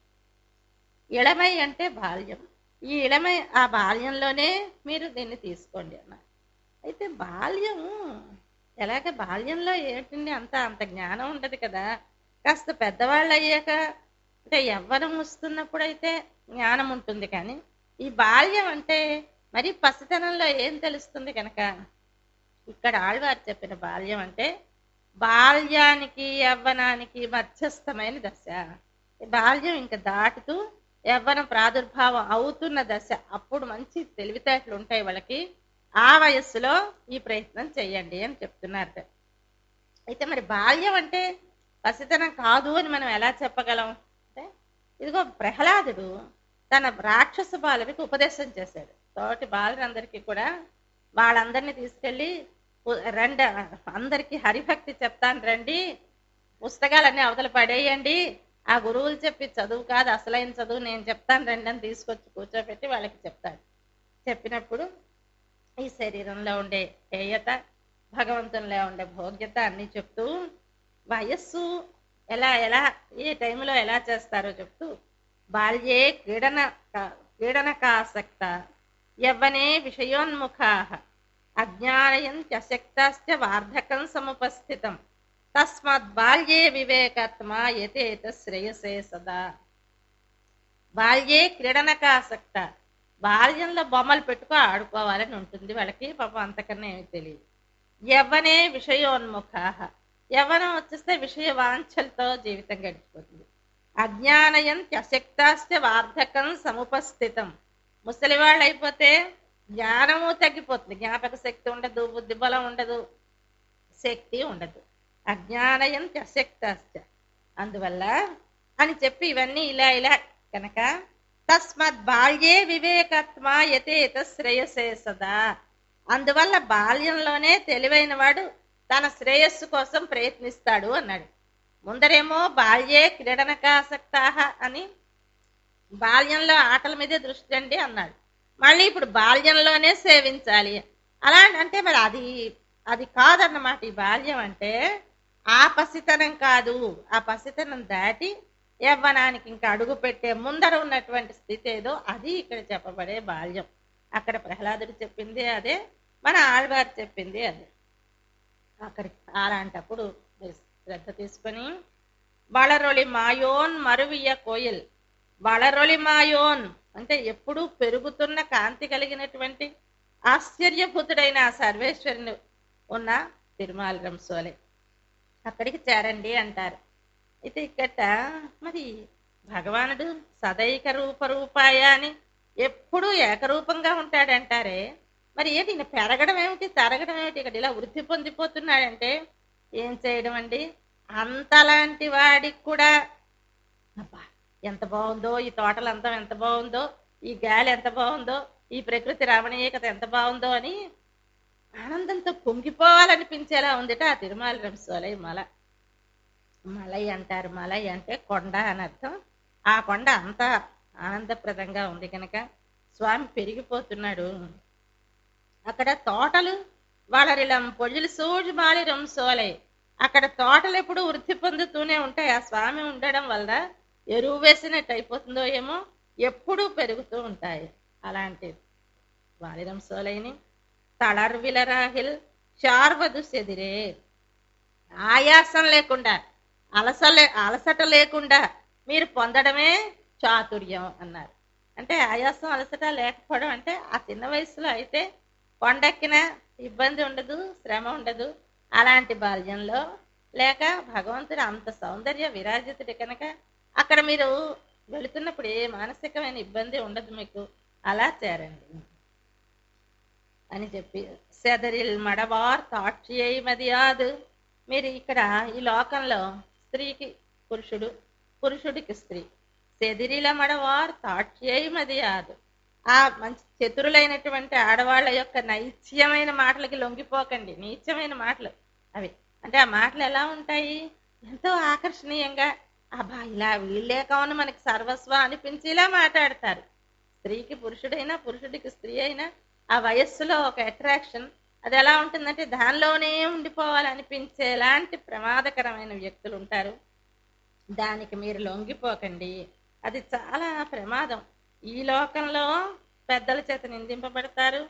ఇళమై అంటే బాల్యం ఈ ఇళమై ఆ బాల్యంలోనే మీరు దీన్ని తీసుకోండి అన్నారు అయితే బాల్యం ఎలాగ బాల్యంలో ఏంటండి అంత అంత జ్ఞానం ఉండదు కదా కాస్త పెద్దవాళ్ళు అయ్యాక అంటే యవ్వనం వస్తున్నప్పుడు అయితే జ్ఞానం ఉంటుంది కానీ ఈ బాల్యం అంటే మరి పసితనంలో ఏం తెలుస్తుంది కనుక ఇక్కడ ఆళ్వారు చెప్పిన బాల్యం అంటే బాల్యానికి యవ్వనానికి మధ్యస్థమైన దశ ఈ బాల్యం ఇంకా దాటుతూ యవ్వనం ప్రాదుర్భావం అవుతున్న దశ అప్పుడు మంచి తెలివితేటలు ఉంటాయి వాళ్ళకి ఆ వయస్సులో ఈ ప్రయత్నం చేయండి అని చెప్తున్నారు అయితే మరి బాల్యం అంటే పసితనం కాదు అని మనం ఎలా చెప్పగలం అంటే ఇదిగో ప్రహ్లాదుడు తన రాక్షస బాలుడికి ఉపదేశం చేశాడు తోటి బాలురందరికీ కూడా వాళ్ళందరినీ తీసుకెళ్ళి పు- రండి అందరికీ హరిభక్తి చెప్తాను రండి పుస్తకాలన్నీ అవతల పడేయండి ఆ గురువులు చెప్పి చదువు కాదు అసలైన చదువు నేను చెప్తాను రండి అని తీసుకొచ్చి కూర్చోబెట్టి వాళ్ళకి చెప్తాడు చెప్పినప్పుడు ఈ శరీరంలో ఉండే హేయత భగవంతునిలో ఉండే భోగ్యత అన్ని చెప్తూ వయస్సు ఎలా ఎలా ఏ టైంలో ఎలా చేస్తారో చెప్తూ బాల్యే క్రీడన క్రీడనకాసక్త యవ్వనే విషయోన్ముఖా అజ్ఞానయంత్యశక్తాశ్చ వార్ధకం సముపస్థితం తస్మాత్ బాల్యే వివేకాత్మ యతేత శ్రేయసే సదా బాల్యే క్రీడనకాసక్త బాల్యంలో బొమ్మలు పెట్టుకో ఆడుకోవాలని ఉంటుంది వాళ్ళకి పాపం అంతకన్నా ఏమీ తెలియదు యవ్వనే విషయోన్ముఖ యవ్వనం వచ్చేస్తే విషయ వాంఛలతో జీవితం గడిచిపోతుంది అజ్ఞానయంత్యశక్తాశ్చ వార్ధకం సముపస్థితం ముసలి వాళ్ళు అయిపోతే జ్ఞానము తగ్గిపోతుంది జ్ఞాపక శక్తి ఉండదు బుద్ధి బలం ఉండదు శక్తి ఉండదు అజ్ఞానయంతి అశక్తాశ్చ అందువల్ల అని చెప్పి ఇవన్నీ ఇలా ఇలా కనుక తస్మత్ బాల్యే వివేకత్మ యతేత శ్రేయసే సదా అందువల్ల బాల్యంలోనే తెలివైన వాడు తన శ్రేయస్సు కోసం ప్రయత్నిస్తాడు అన్నాడు ముందరేమో బాల్యే క్రీడనకాసక్తాహ అని బాల్యంలో ఆటల మీదే దృష్టి అండి అన్నాడు మళ్ళీ ఇప్పుడు బాల్యంలోనే సేవించాలి అలా అంటే మరి అది అది కాదన్నమాట ఈ బాల్యం అంటే ఆ పసితనం కాదు ఆ పసితనం దాటి యవ్వనానికి ఇంకా అడుగు పెట్టే ముందర ఉన్నటువంటి స్థితి ఏదో అది ఇక్కడ చెప్పబడే బాల్యం అక్కడ ప్రహ్లాదుడు చెప్పింది అదే మన ఆళ్వారు చెప్పింది అదే అక్కడికి అలాంటప్పుడు మీరు శ్రద్ధ తీసుకొని బళరొలి మాయోన్ మరువియ కోయిల్ బళరొలి మాయోన్ అంటే ఎప్పుడూ పెరుగుతున్న కాంతి కలిగినటువంటి ఆశ్చర్యభూతుడైన ఆ సర్వేశ్వరుని ఉన్న తిరుమల రంసోలే అక్కడికి చేరండి అంటారు అయితే ఇక్కడ మరి భగవానుడు సదైక రూప రూపాయ అని ఎప్పుడూ ఏకరూపంగా ఉంటాడంటారే మరి ఏంటి ఈయన పెరగడం ఏమిటి తరగడం ఏమిటి ఇక్కడ ఇలా వృద్ధి పొందిపోతున్నాడంటే ఏం చేయడం అండి అంతలాంటి వాడికి కూడా అబ్బా ఎంత బాగుందో ఈ తోటలంతా ఎంత బాగుందో ఈ గాలి ఎంత బాగుందో ఈ ప్రకృతి రమణీయకత ఎంత బాగుందో అని ఆనందంతో పొంగిపోవాలనిపించేలా ఉందిట ఆ తిరుమల రంసోలై మల మలై అంటారు మలై అంటే కొండ అని అర్థం ఆ కొండ అంత ఆనందప్రదంగా ఉంది కనుక స్వామి పెరిగిపోతున్నాడు అక్కడ తోటలు వాళ్ళరిలం పొజులు సూజు మాలిరం సోలై అక్కడ తోటలు ఎప్పుడు వృద్ధి పొందుతూనే ఉంటాయి ఆ స్వామి ఉండడం వల్ల ఎరువు వేసినట్టు అయిపోతుందో ఏమో ఎప్పుడూ పెరుగుతూ ఉంటాయి అలాంటి వాలిరం సోలైని తళర్విలరాహిల్ శార్వదు సెదిరే ఆయాసం లేకుండా అలసలే అలసట లేకుండా మీరు పొందడమే చాతుర్యం అన్నారు అంటే ఆయాసం అలసట లేకపోవడం అంటే ఆ చిన్న వయసులో అయితే కొండెక్కిన ఇబ్బంది ఉండదు శ్రమ ఉండదు అలాంటి బాల్యంలో లేక భగవంతుడు అంత సౌందర్య విరాజితుడి కనుక అక్కడ మీరు వెళుతున్నప్పుడు ఏ మానసికమైన ఇబ్బంది ఉండదు మీకు అలా చేరండి అని చెప్పి సెదరిల్ మడవార్ తాక్షియై మదియాదు మీరు ఇక్కడ ఈ లోకంలో స్త్రీకి పురుషుడు పురుషుడికి స్త్రీ సెదిరిల మడవార్ తాక్షియై మదియాదు ఆ మంచి చతురులైనటువంటి ఆడవాళ్ళ యొక్క నైత్యమైన మాటలకి లొంగిపోకండి నీచమైన మాటలు అవి అంటే ఆ మాటలు ఎలా ఉంటాయి ఎంతో ఆకర్షణీయంగా అబ్బా ఇలా వీళ్ళే కావున మనకి సర్వస్వ అనిపించేలా మాట్లాడతారు స్త్రీకి పురుషుడైనా పురుషుడికి స్త్రీ అయినా ఆ వయస్సులో ఒక అట్రాక్షన్ అది ఎలా ఉంటుందంటే దానిలోనే ఉండిపోవాలనిపించేలాంటి ప్రమాదకరమైన వ్యక్తులు ఉంటారు దానికి మీరు లొంగిపోకండి అది చాలా ప్రమాదం ఈ లోకంలో పెద్దల చేత నిందింపబడతారు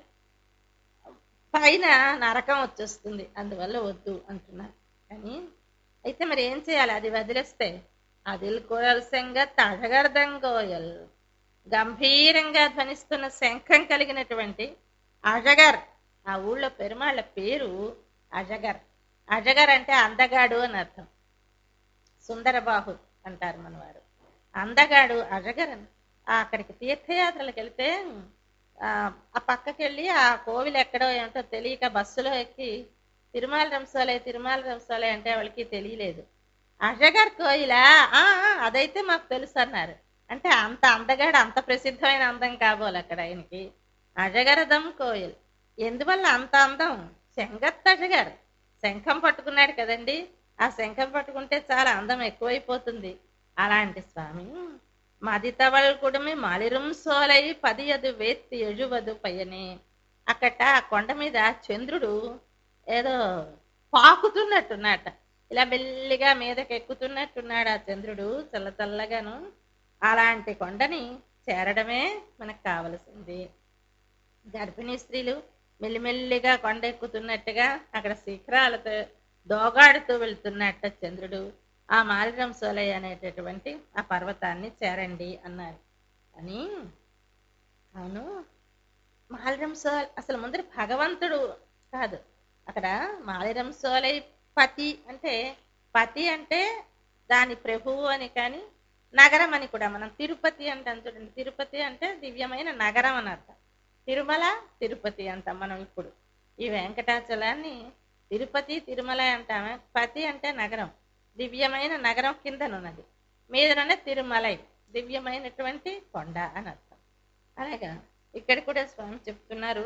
పైన నరకం వచ్చేస్తుంది అందువల్ల వద్దు అంటున్నారు కానీ అయితే మరి ఏం చేయాలి అది వదిలేస్తే అదిల్ కోయల్సంగా తడగర్దంగోయల్ గంభీరంగా ధ్వనిస్తున్న శంఖం కలిగినటువంటి అజగర్ ఆ ఊళ్ళో పెరుమాళ్ళ పేరు అజగర్ అజగర్ అంటే అందగాడు అని అర్థం సుందరబాహు అంటారు మనవారు అందగాడు అజగర్ అని ఆ అక్కడికి తీర్థయాత్రలకు వెళ్తే ఆ ఆ పక్కకి వెళ్ళి ఆ కోవిలు ఎక్కడో ఏమిటో తెలియక బస్సులో ఎక్కి తిరుమల రంసోలే తిరుమల రంసోలే అంటే వాళ్ళకి తెలియలేదు అజగర్ కోయిలా ఆ ఆ, అదైతే మాకు తెలుసు అన్నారు అంటే అంత అందగాడు అంత ప్రసిద్ధమైన అందం కాబోలు అక్కడ ఆయనకి అజగరదం కోయిల్ ఎందువల్ల అంత అందం శంగత్ అజగర్ శంఖం పట్టుకున్నాడు కదండి ఆ శంఖం పట్టుకుంటే చాలా అందం ఎక్కువైపోతుంది అలాంటి స్వామి మదితవల్ కుడుమి మలిరుం సోలై పదియదు వేత్తి ఎజువదు పయ్యనే అక్కట ఆ కొండ మీద చంద్రుడు ఏదో పాకుతున్నట్టున్నట ఇలా మెల్లిగా మీదకి ఎక్కుతున్నట్టున్నాడు ఆ చంద్రుడు చల్ల చల్లగాను అలాంటి కొండని చేరడమే మనకు కావలసింది గర్భిణీ స్త్రీలు మెల్లిమెల్లిగా కొండ ఎక్కుతున్నట్టుగా అక్కడ శిఖరాలతో దోగాడుతూ వెళ్తున్నట్ట చంద్రుడు ఆ మాలిరం సోలయ్య అనేటటువంటి ఆ పర్వతాన్ని చేరండి అన్నారు అని అవును మాలిరం సోల్ అసలు ముందర భగవంతుడు కాదు అక్కడ మాలిరం సోలై పతి అంటే పతి అంటే దాని ప్రభువు అని కానీ నగరం అని కూడా మనం తిరుపతి అంటాం చూడండి తిరుపతి అంటే దివ్యమైన నగరం అని అర్థం తిరుమల తిరుపతి అంటాం మనం ఇప్పుడు ఈ వెంకటాచలాన్ని తిరుపతి తిరుమల అంటామే పతి అంటే నగరం దివ్యమైన నగరం కిందనున్నది మీదనున్న తిరుమలై దివ్యమైనటువంటి కొండ అని అర్థం అలాగా ఇక్కడ కూడా స్వామి చెప్తున్నారు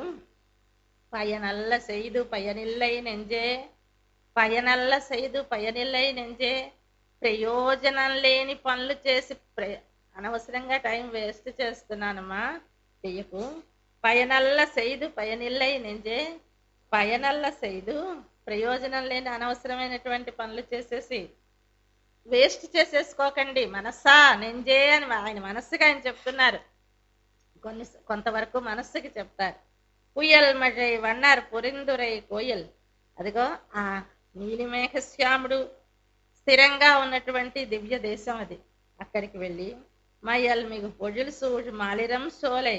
పయనల్ల செய்து పయనిల్లై నెంజే పయనల్ల செய்து పయనిల్లై నెంజే ప్రయోజనం లేని పనులు చేసి ప్ర అనవసరంగా టైం వేస్ట్ చేస్తున్నానమ్మా చెయ్యకు పయనల్ల செய்து పయనిల్లై నెంజే పయనల్ల செய்து ప్రయోజనం లేని అనవసరమైనటువంటి పనులు చేసేసి వేస్ట్ చేసేసుకోకండి మనస్సా నెంజే అని ఆయన మనస్సుకి ఆయన చెప్తున్నారు కొన్ని కొంతవరకు మనస్సుకి చెప్తారు పుయల్ మజై వన్నారు పురిందురై కోయల్ అదిగో ఆ నీలిమేఘశ్యాముడు స్థిరంగా ఉన్నటువంటి దివ్య దేశం అది అక్కడికి వెళ్ళి మయ్యల్ మీకు పొజులు సూజు మాలిరం సోలై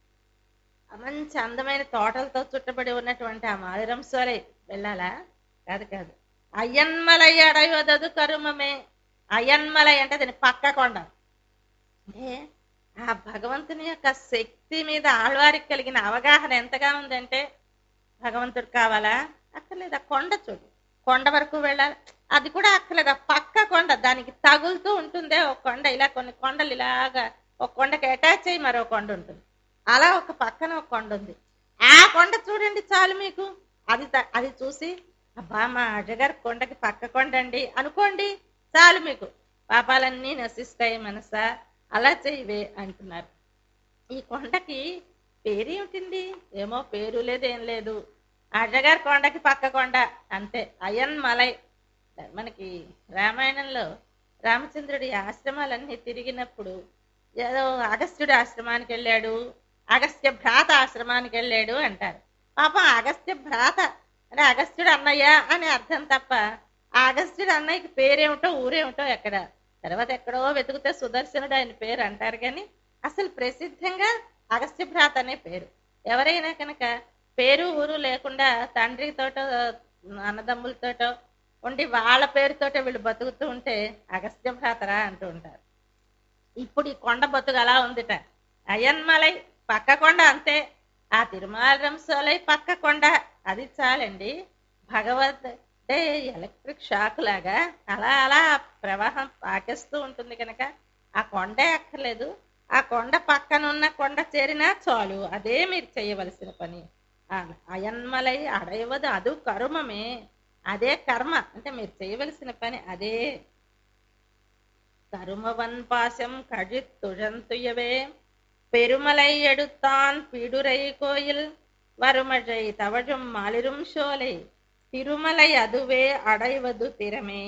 ఆ మంచి అందమైన తోటలతో చుట్టబడి ఉన్నటువంటి ఆ మాలిరం సోలై వెళ్ళాలా కాదు కాదు అయ్యన్మలై అడవదదు కరుమమే అయ్యన్మలై అంటే దాని పక్క కొండ అంటే ఆ భగవంతుని యొక్క శక్తి మీద ఆళ్వారికి కలిగిన అవగాహన ఎంతగా ఉందంటే భగవంతుడు కావాలా అక్కర్లేదు ఆ కొండ చూడు కొండ వరకు వెళ్ళాలి అది కూడా అక్కర్లేదు ఆ పక్క కొండ దానికి తగులుతూ ఉంటుందే ఒక కొండ ఇలా కొన్ని కొండలు ఇలాగా ఒక కొండకి అటాచ్ అయ్యి మరో కొండ ఉంటుంది అలా ఒక పక్కన ఒక కొండ ఉంది ఆ కొండ చూడండి చాలు మీకు అది త- అది చూసి అబ్బా మా అజగారు కొండకి పక్క కొండ అండి అనుకోండి చాలు మీకు పాపాలన్నీ నశిస్తాయి మనసా అలా చేయవే అంటున్నారు ఈ కొండకి పేరేమిటింది ఏమో పేరు లేదు ఏం లేదు అజగారి కొండకి పక్క కొండ అంతే అయన్ మలై మనకి రామాయణంలో రామచంద్రుడి ఆశ్రమాలన్నీ తిరిగినప్పుడు ఏదో అగస్త్యుడి ఆశ్రమానికి వెళ్ళాడు అగస్త్య భ్రాత ఆశ్రమానికి వెళ్ళాడు అంటారు పాపం అగస్త్య భ్రాత అంటే అగస్త్యుడు అన్నయ్య అని అర్థం తప్ప ఆ అగస్త్యుడు అన్నయ్యకి పేరేమిటో ఊరేమిటో ఎక్కడ తర్వాత ఎక్కడో వెతికితే సుదర్శనుడు ఆయన పేరు అంటారు కానీ అసలు ప్రసిద్ధంగా అగస్త్య భ్రాత అనే పేరు ఎవరైనా కనుక పేరు ఊరు లేకుండా తండ్రితోటో అన్నదమ్ములతోటో ఉండి వాళ్ళ పేరుతోటే వీళ్ళు బతుకుతూ ఉంటే అగస్త్య భ్రాతరా అంటూ ఉంటారు ఇప్పుడు ఈ కొండ బతుకు అలా ఉందిట అయన్మలై పక్క కొండ అంతే ఆ తిరుమల రంసోలై పక్క కొండ అది చాలండి భగవద్ అంటే ఎలక్ట్రిక్ షాక్ లాగా అలా అలా ప్రవాహం పాకేస్తూ ఉంటుంది కనుక ఆ కొండే అక్కర్లేదు ఆ కొండ పక్కన ఉన్న కొండ చేరినా చాలు అదే మీరు చేయవలసిన పని ఆ అయన్మలై అడయవదు అదు కర్మమే అదే కర్మ అంటే మీరు చేయవలసిన పని అదే கருமவன் பாசம் கழித்துழந்துயவே பெருமலை எடுத்தான் பிடுரை கோயில் வருமழை தவழும் மலிரும் சோலை తిరుమలై అదువే అడైవదు తిరమే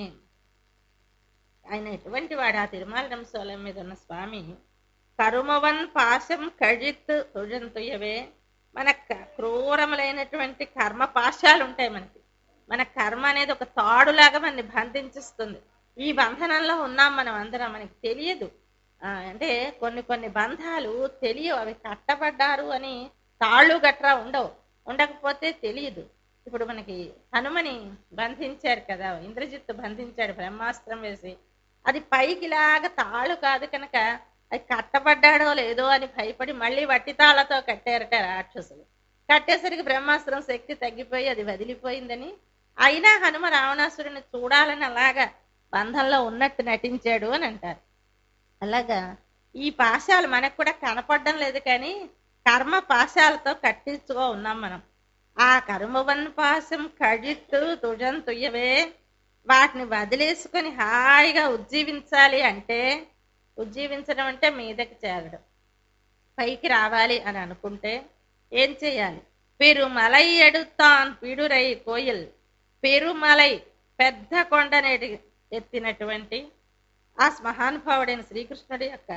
ఆయన ఎటువంటి వాడు ఆ తిరుమల రంసోలం మీద ఉన్న స్వామి కరుమవన్ పాశం కజిత్ తుజంతుయవే మన క- క్రూరములైనటువంటి కర్మ పాశాలు ఉంటాయి మనకి మన కర్మ అనేది ఒక తాడులాగా మనని బంధించిస్తుంది ఈ బంధనంలో ఉన్నాం మనం అందరం మనకి తెలియదు ఆ, అంటే కొన్ని కొన్ని బంధాలు తెలియవు అవి కట్టబడ్డారు అని తాళ్ళు గట్రా ఉండవు ఉండకపోతే తెలియదు ఇప్పుడు మనకి హనుమని బంధించారు కదా ఇంద్రజిత్తు బంధించాడు బ్రహ్మాస్త్రం వేసి అది పైకి లాగా తాళ్ళు కాదు కనుక అది కట్టబడ్డాడో లేదో అని భయపడి మళ్ళీ వట్టి తాళ్ళతో కట్టారట రాక్షసులు కట్టేసరికి బ్రహ్మాస్త్రం శక్తి తగ్గిపోయి అది వదిలిపోయిందని అయినా హనుమ రావణాసురుని చూడాలని అలాగా బంధంలో ఉన్నట్టు నటించాడు అని అంటారు అలాగా ఈ పాశాలు మనకు కూడా కనపడడం లేదు కానీ కర్మ పాశాలతో కట్టించుకో ఉన్నాం మనం ఆ కర్మవన్ పాశం కడిత్తు తుజం తుయ్యవే వాటిని వదిలేసుకొని హాయిగా ఉజ్జీవించాలి అంటే ఉజ్జీవించడం అంటే మీదకి చేరడం పైకి రావాలి అని అనుకుంటే ఏం చేయాలి పెరుమలై ఎడుతాన్ పిడురై కోయిల్ పెరుమలై పెద్ద కొండనేటి ఎత్తినటువంటి ఆ మహానుభావుడైన శ్రీకృష్ణుడి యొక్క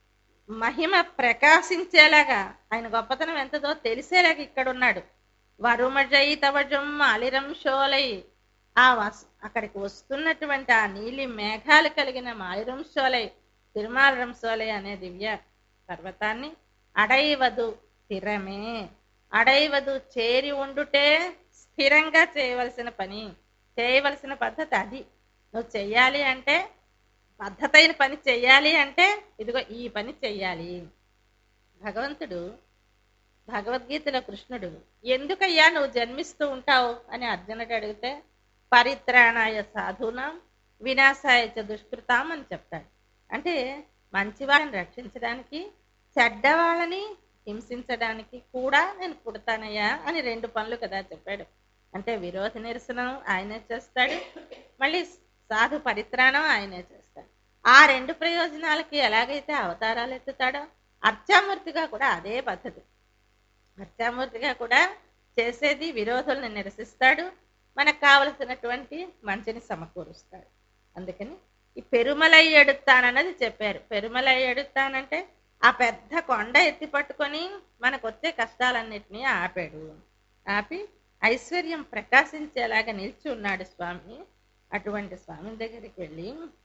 మహిమ ప్రకాశించేలాగా ఆయన గొప్పతనం ఎంతదో తెలిసేలాగా ఇక్కడ ఉన్నాడు వరుమజై తవజం అలిరం షోలై ఆ వస్ అక్కడికి వస్తున్నటువంటి ఆ నీలి మేఘాలు కలిగిన మాలిరం షోలై తిరుమాలరం షోలై అనే దివ్య పర్వతాన్ని అడైవదు స్థిరమే అడైవదు చేరి ఉండుటే స్థిరంగా చేయవలసిన పని చేయవలసిన పద్ధతి అది నువ్వు చెయ్యాలి అంటే పద్ధతైన పని చెయ్యాలి అంటే ఇదిగో ఈ పని చెయ్యాలి భగవంతుడు భగవద్గీతలో కృష్ణుడు ఎందుకయ్యా నువ్వు జన్మిస్తూ ఉంటావు అని అర్జునుడు అడిగితే పరిత్రాణాయ సాధునాం వినాశాయ చ దుష్కృతాం అని చెప్తాడు అంటే మంచి వాళ్ళని రక్షించడానికి చెడ్డవాళ్ళని హింసించడానికి కూడా నేను పుడతానయ్యా అని రెండు పనులు కదా చెప్పాడు అంటే విరోధ నిరసనం ఆయనే చేస్తాడు మళ్ళీ సాధు పరిత్రాణం ఆయనే చేస్తాడు ఆ రెండు ప్రయోజనాలకి ఎలాగైతే అవతారాలు ఎత్తుతాడో అర్చామూర్తిగా కూడా అదే పద్ధతి అర్చామూర్తిగా కూడా చేసేది విరోధుల్ని నిరసిస్తాడు మనకు కావలసినటువంటి మంచిని సమకూరుస్తాడు అందుకని ఈ పెరుమలై ఎడుతానన్నది చెప్పారు పెరుమలై ఎడుతానంటే ఆ పెద్ద కొండ ఎత్తి పట్టుకొని మనకు వచ్చే కష్టాలన్నిటినీ ఆపాడు ఆపి ఐశ్వర్యం ప్రకాశించేలాగా నిలిచి ఉన్నాడు స్వామి అటువంటి స్వామి దగ్గరికి వెళ్ళి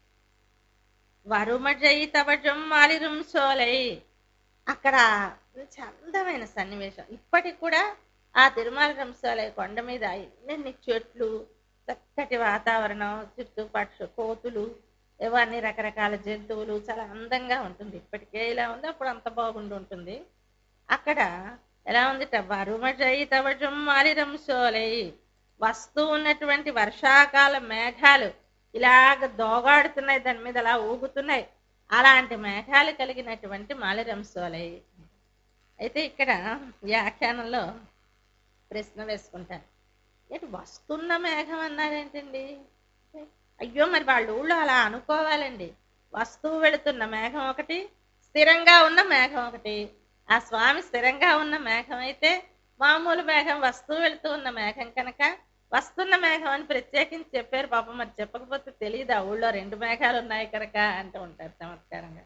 వరుమజై తవజం మాలిరుం సోలై అక్కడ మంచి అందమైన సన్నివేశం ఇప్పటికి కూడా ఆ తిరుమల రంసాలయ కొండ మీద ఎన్ని చెట్లు చక్కటి వాతావరణం చుట్టూ పక్షు కోతులు ఇవన్నీ రకరకాల జంతువులు చాలా అందంగా ఉంటుంది ఇప్పటికే ఇలా ఉంది అప్పుడు అంత బాగుండి ఉంటుంది అక్కడ ఎలా ఉంది వరుమజై తవజం మాలిరం సోలై వస్తూ ఉన్నటువంటి వర్షాకాల మేఘాలు ఇలాగ దోగాడుతున్నాయి దాని మీద అలా ఊగుతున్నాయి అలాంటి మేఘాలు కలిగినటువంటి మాలిరం సోలై అయితే ఇక్కడ వ్యాఖ్యానంలో ప్రశ్న వేసుకుంటారు ఏంటి వస్తున్న మేఘం అన్నారేంటండి అయ్యో మరి వాళ్ళ ఊళ్ళో అలా అనుకోవాలండి వస్తువు వెళుతున్న మేఘం ఒకటి స్థిరంగా ఉన్న మేఘం ఒకటి ఆ స్వామి స్థిరంగా ఉన్న మేఘం అయితే మామూలు మేఘం వస్తువు వెళుతూ ఉన్న మేఘం కనుక వస్తున్న మేఘం అని ప్రత్యేకించి చెప్పారు పాపం మరి చెప్పకపోతే తెలియదు ఆ ఊళ్ళో రెండు మేఘాలు ఉన్నాయి కనుక అంటూ ఉంటారు చమత్కారంగా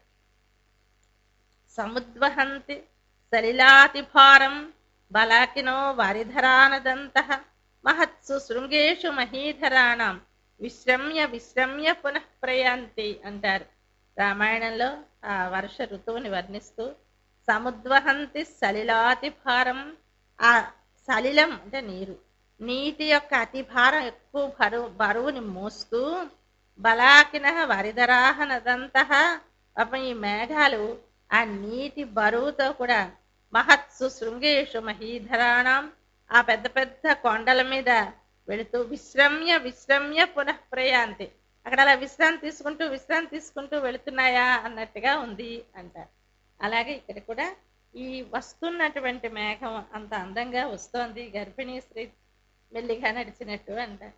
సముద్వహంతి సలిలాతి భారం బలాకినో వారిధరానదంత మహత్సు శృంగేషు మహీధరాణం విశ్రమ్య విశ్రమ్య పునః ప్రయాంతి అంటారు రామాయణంలో ఆ వర్ష ఋతువుని వర్ణిస్తూ సముద్వహంతి సలిలాతి భారం ఆ సలిలం అంటే నీరు నీటి యొక్క అతి భారం ఎక్కువ బరువు బరువుని మోస్తూ బలాకిన వరిధరాహ నదంత పాపం ఈ మేఘాలు ఆ నీటి బరువుతో కూడా మహత్సు శృంగేషు మహీధరాణం ఆ పెద్ద పెద్ద కొండల మీద వెళుతూ విశ్రమ్య విశ్రమ్య పునః ప్రయాంతి అక్కడ అలా విశ్రాంతి తీసుకుంటూ విశ్రాంతి తీసుకుంటూ వెళుతున్నాయా అన్నట్టుగా ఉంది అంటారు అలాగే ఇక్కడ కూడా ఈ వస్తున్నటువంటి మేఘం అంత అందంగా వస్తోంది గర్భిణీ స్త్రీ మెల్లిగా నడిచినట్టు అంటారు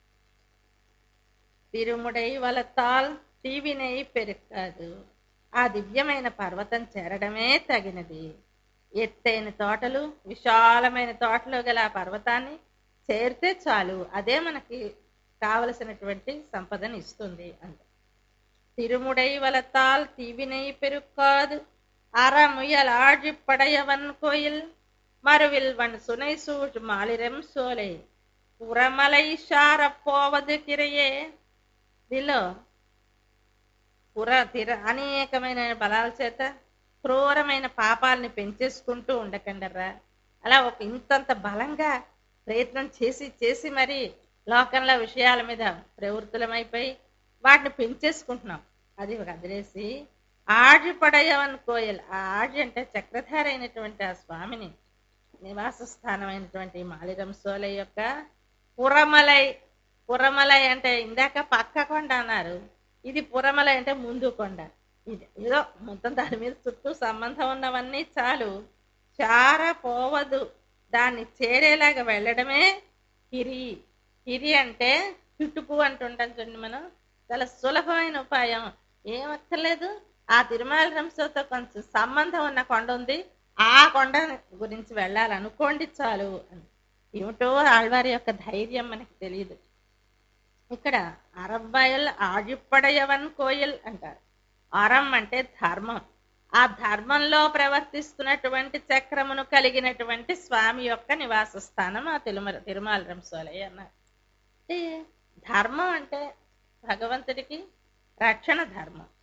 తిరుముడై వలతాల్ తీవినై పెరుకాదు ఆ దివ్యమైన పర్వతం చేరడమే తగినది ఎత్తైన తోటలు విశాలమైన తోటలు గల ఆ పర్వతాన్ని చేరితే చాలు అదే మనకి కావలసినటువంటి సంపదను ఇస్తుంది అంట తిరుముడై వలతాల్ తీవినై పెరుక్కాదు அறமுயலாழி படையவன் கோயில் மறுவில் வன் சுனை சூழ் மாலிரம் சோலை புறமலை పోవదు కిరయే దీనిలో పుర తిర అనేకమైన బలాల చేత క్రూరమైన పాపాలని పెంచేసుకుంటూ ఉండకండరా అలా ఒక ఇంతంత బలంగా ప్రయత్నం చేసి చేసి మరి లోకంలో విషయాల మీద ప్రవృత్తులమైపోయి వాటిని పెంచేసుకుంటున్నాం అది వదిలేసి ఆడి పడయవన్ కోయల్ ఆ ఆడి అంటే చక్రధారి అయినటువంటి ఆ స్వామిని నివాస స్థానమైనటువంటి మాలిరం సోలై యొక్క పురమలై పురమలై అంటే ఇందాక పక్క కొండ అన్నారు ఇది పురమలై అంటే ముందు కొండ ఇది ఏదో మొత్తం దాని మీద చుట్టూ సంబంధం ఉన్నవన్నీ చాలు చార పోవదు దాన్ని చేరేలాగా వెళ్ళడమే హిరి హిరి అంటే చుట్టుపు అంటుంటాం చూడండి మనం చాలా సులభమైన ఉపాయం ఏమక్కర్లేదు ఆ తిరుమల రంశతో కొంచెం సంబంధం ఉన్న కొండ ఉంది ఆ కొండ గురించి వెళ్ళాలనుకోండి చాలు అని ఏమిటో ఆళ్వారి యొక్క ధైర్యం మనకి తెలియదు ఇక్కడ అరబ్బాయల్ ఆడిపడయవన్ కోయల్ అంటారు అరం అంటే ధర్మం ఆ ధర్మంలో ప్రవర్తిస్తున్నటువంటి చక్రమును కలిగినటువంటి స్వామి యొక్క నివాస స్థానం ఆ తిరుమల తిరుమల రంశోలయ్య అన్నారు అంటే ధర్మం అంటే భగవంతుడికి రక్షణ ధర్మం